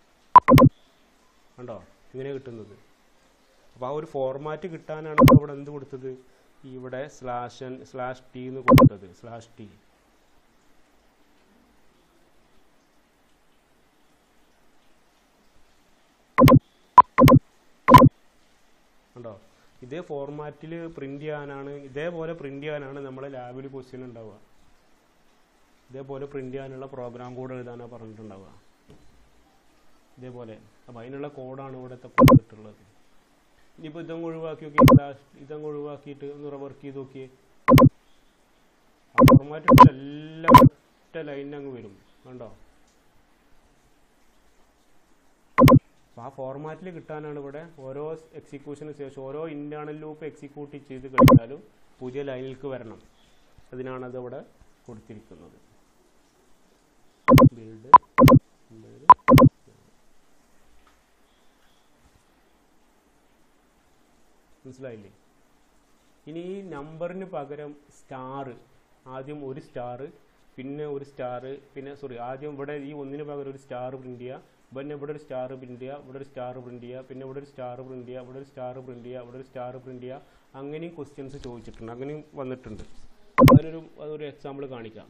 കണ്ടോ ഇങ്ങനെ കിട്ടുന്നത് അപ്പോൾ ആ ഒരു ഫോർമാറ്റ് കിട്ടാനാണ് ഇപ്പോൾ ഇവിടെ എന്ത് കൊടുത്തത് ഇവിടെ സ്ലാഷ് സ്ലാഷ് ടി എന്ന് കൊടുത്തത് സ്ലാഷ് ടി ഉണ്ടോ ഇതേ ഫോർമാറ്റിൽ പ്രിന്റ് ചെയ്യാനാണ് ഇതേപോലെ പ്രിന്റ് ചെയ്യാനാണ് നമ്മളെ ലാബിൽ ക്വസ്റ്റ്യൻ ഉണ്ടാവുക ഇതേപോലെ പ്രിന്റ് ചെയ്യാനുള്ള പ്രോഗ്രാം കോഡ് എഴുതാനാണ് പറഞ്ഞിട്ടുണ്ടാവുക ഇതേപോലെ അപ്പോൾ അതിനുള്ള കോഡാണ് ഇവിടുത്തെ കൊടുത്തിട്ടുള്ളത് ഇനിയിപ്പോൾ ഇതങ്ങ് ഒഴിവാക്കി നോക്കി ഇതങ്ങ് ഒഴിവാക്കിയിട്ട് ഒന്ന് വർക്ക് ചെയ്ത് നോക്കിയേ ഫോർമാറ്റ് എല്ലാം ഒറ്റ ലൈനിൽ അങ്ങ് വരും കണ്ടോ അപ്പോൾ ആ ഫോർമാറ്റിൽ കിട്ടാനാണ് ഇവിടെ ഓരോ എക്സിക്യൂഷന് ശേഷം ഓരോ ഇന്റേണൽ ലൂപ്പ് എക്സിക്യൂട്ട് ചെയ്ത് കഴിഞ്ഞാലും പുതിയ ലൈനിലേക്ക് വരണം അതിനാണ് അത് ഇവിടെ കൊടുത്തിരിക്കുന്നത് ബിൽഡ് മനസ്സിലായില്ലേ ഇനി ഈ നമ്പറിന് പകരം സ്റ്റാർ ആദ്യം ഒരു സ്റ്റാർ പിന്നെ ഒരു സ്റ്റാർ പിന്നെ സോറി ആദ്യം ഇവിടെ ഈ ഒന്നിന് പകരം ഒരു സ്റ്റാർ പ്രിന്റ് ചെയ്യുക പിന്നെ ഇവിടെ ഒരു സ്റ്റാർ പ്രിന്റ് ചെയ്യുക ഇവിടെ ഒരു സ്റ്റാർ പ്രിന്റ് ചെയ്യുക പിന്നെ ഇവിടെ ഒരു സ്റ്റാർ പ്രിന്റ് ചെയ്യുക ഇവിടെ ഒരു സ്റ്റാർ പ്രിന്റ് ചെയ്യുക ഇവിടെ ഒരു സ്റ്റാർ പ്രിന്റ് ചെയ്യുക അങ്ങനെയും ക്വസ്റ്റ്യൻസ് ചോദിച്ചിട്ടുണ്ട് അങ്ങനെയും വന്നിട്ടുണ്ട് അതിനൊരു അതൊരു എക്സാമ്പിൾ കാണിക്കാം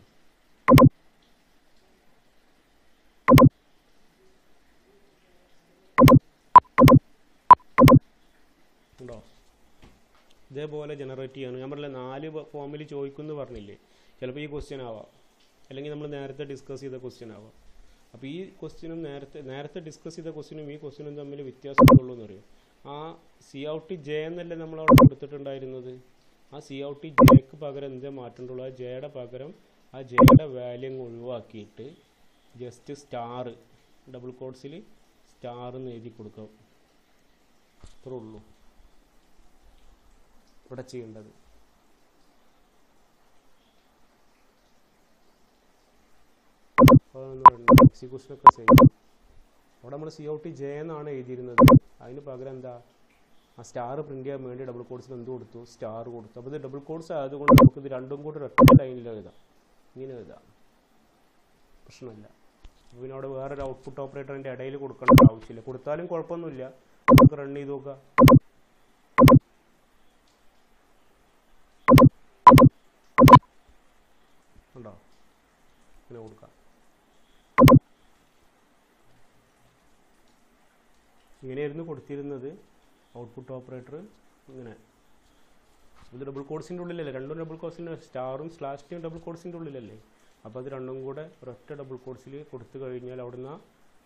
ഉണ്ടോ ഇതേപോലെ ജനറേറ്റ് ചെയ്യാണ് ഞാൻ പറഞ്ഞില്ല നാല് ഫോമിൽ ചോദിക്കുമെന്ന് പറഞ്ഞില്ലേ ചിലപ്പോൾ ഈ ക്വസ്റ്റ്യൻ ആവാം അല്ലെങ്കിൽ നമ്മൾ നേരത്തെ ഡിസ്കസ് ചെയ്ത ക്വസ്റ്റ്യൻ ആവാം അപ്പോൾ ഈ ക്വസ്റ്റ്യനും നേരത്തെ നേരത്തെ ഡിസ്കസ് ചെയ്ത ക്വസ്റ്റ്യനും ഈ ക്വസ്റ്റ്യനും തമ്മിൽ വ്യത്യാസമുള്ളൂ എന്ന് പറയും ആ സി ഔട്ട് ജെ എന്നല്ലേ നമ്മൾ അവിടെ കൊടുത്തിട്ടുണ്ടായിരുന്നത് ആ സി ഔട്ട് ജെക്ക് പകരം എന്തേ മാറ്റേണ്ടുള്ളൂ ആ ജെയുടെ പകരം ആ ജെയുടെ വാല്യൂ അങ്ങ് ഒഴിവാക്കിയിട്ട് ജസ്റ്റ് സ്റ്റാർ ഡബിൾ കോഡ്സിൽ സ്റ്റാർ എന്ന് എഴുതി കൊടുക്കാം അത്രേ ഉള്ളൂ ഇവിടെ ചെയ്യേണ്ടത് എക്സിക്യൂഷനൊക്കെ ചെയ്യും അവിടെ നമ്മൾ സി ഔട്ട് ജെ എന്നാണ് എഴുതിയിരുന്നത് അതിന് പകരം എന്താ ആ സ്റ്റാർ പ്രിന്റ് ചെയ്യാൻ വേണ്ടി ഡബിൾ കോഡ്സിൽ എന്ത് കൊടുത്തു സ്റ്റാർ കൊടുത്തു അപ്പോൾ ഇത് ഡബിൾ കോഡ്സ് ആയതുകൊണ്ട് നമുക്ക് ഇത് രണ്ടും കൂടി ഒറ്റ ലൈനിൽ എഴുതാം ഇങ്ങനെ എഴുതാം പ്രശ്നമില്ല അപ്പോൾ പിന്നെ അവിടെ വേറൊരു ഔട്ട്പുട്ട് ഓപ്പറേറ്ററിൻ്റെ ഇടയിൽ കൊടുക്കേണ്ട ആവശ്യമില്ല കൊടുത്താലും കുഴപ്പമൊന്നുമില്ല നമുക്ക് റൺ ചെയ്ത് നോക്കാം ഉണ്ടോ ഇങ്ങനെ കൊടുക്കാം ഇങ്ങനെയായിരുന്നു കൊടുത്തിരുന്നത് ഔട്ട്പുട്ട് ഓപ്പറേറ്റർ ഇങ്ങനെ ഇത് ഡബിൾ കോഡ്സിൻ്റെ ഉള്ളിലല്ലേ രണ്ടും ഡബിൾ കോഡ്സിൻ്റെ സ്റ്റാറും സ്ലാഷിൻ്റെയും ഡബിൾ കോഡ്സിൻ്റെ ഉള്ളിലല്ലേ അപ്പോൾ അത് രണ്ടും കൂടെ ഒരൊറ്റ ഡബിൾ കോഡ്സിൽ കൊടുത്തു കഴിഞ്ഞാൽ അവിടുന്ന്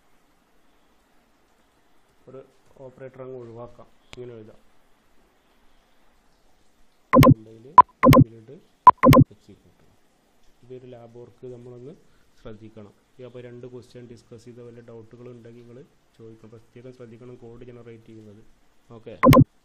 ഒരു ഓപ്പറേറ്റർ അങ്ങ് ഒഴിവാക്കാം ഇങ്ങനെ എഴുതാം ബിൽഡ് എക്സിക്യൂട്ട് ഇതൊരു ലാബ് വർക്ക് നമ്മളൊന്ന് ശ്രദ്ധിക്കണം ഈ അപ്പോൾ രണ്ട് ക്വസ്റ്റ്യൻ ഡിസ്കസ് ചെയ്ത വല്ല ഡൗട്ടുകൾ ഉണ്ടെങ്കിൽ നിങ്ങൾ ചോദിക്കണം പ്രത്യേകം ശ്രദ്ധിക്കണം കോഡ് ജനറേറ്റ് ചെയ്യുന്നത് ഓക്കെ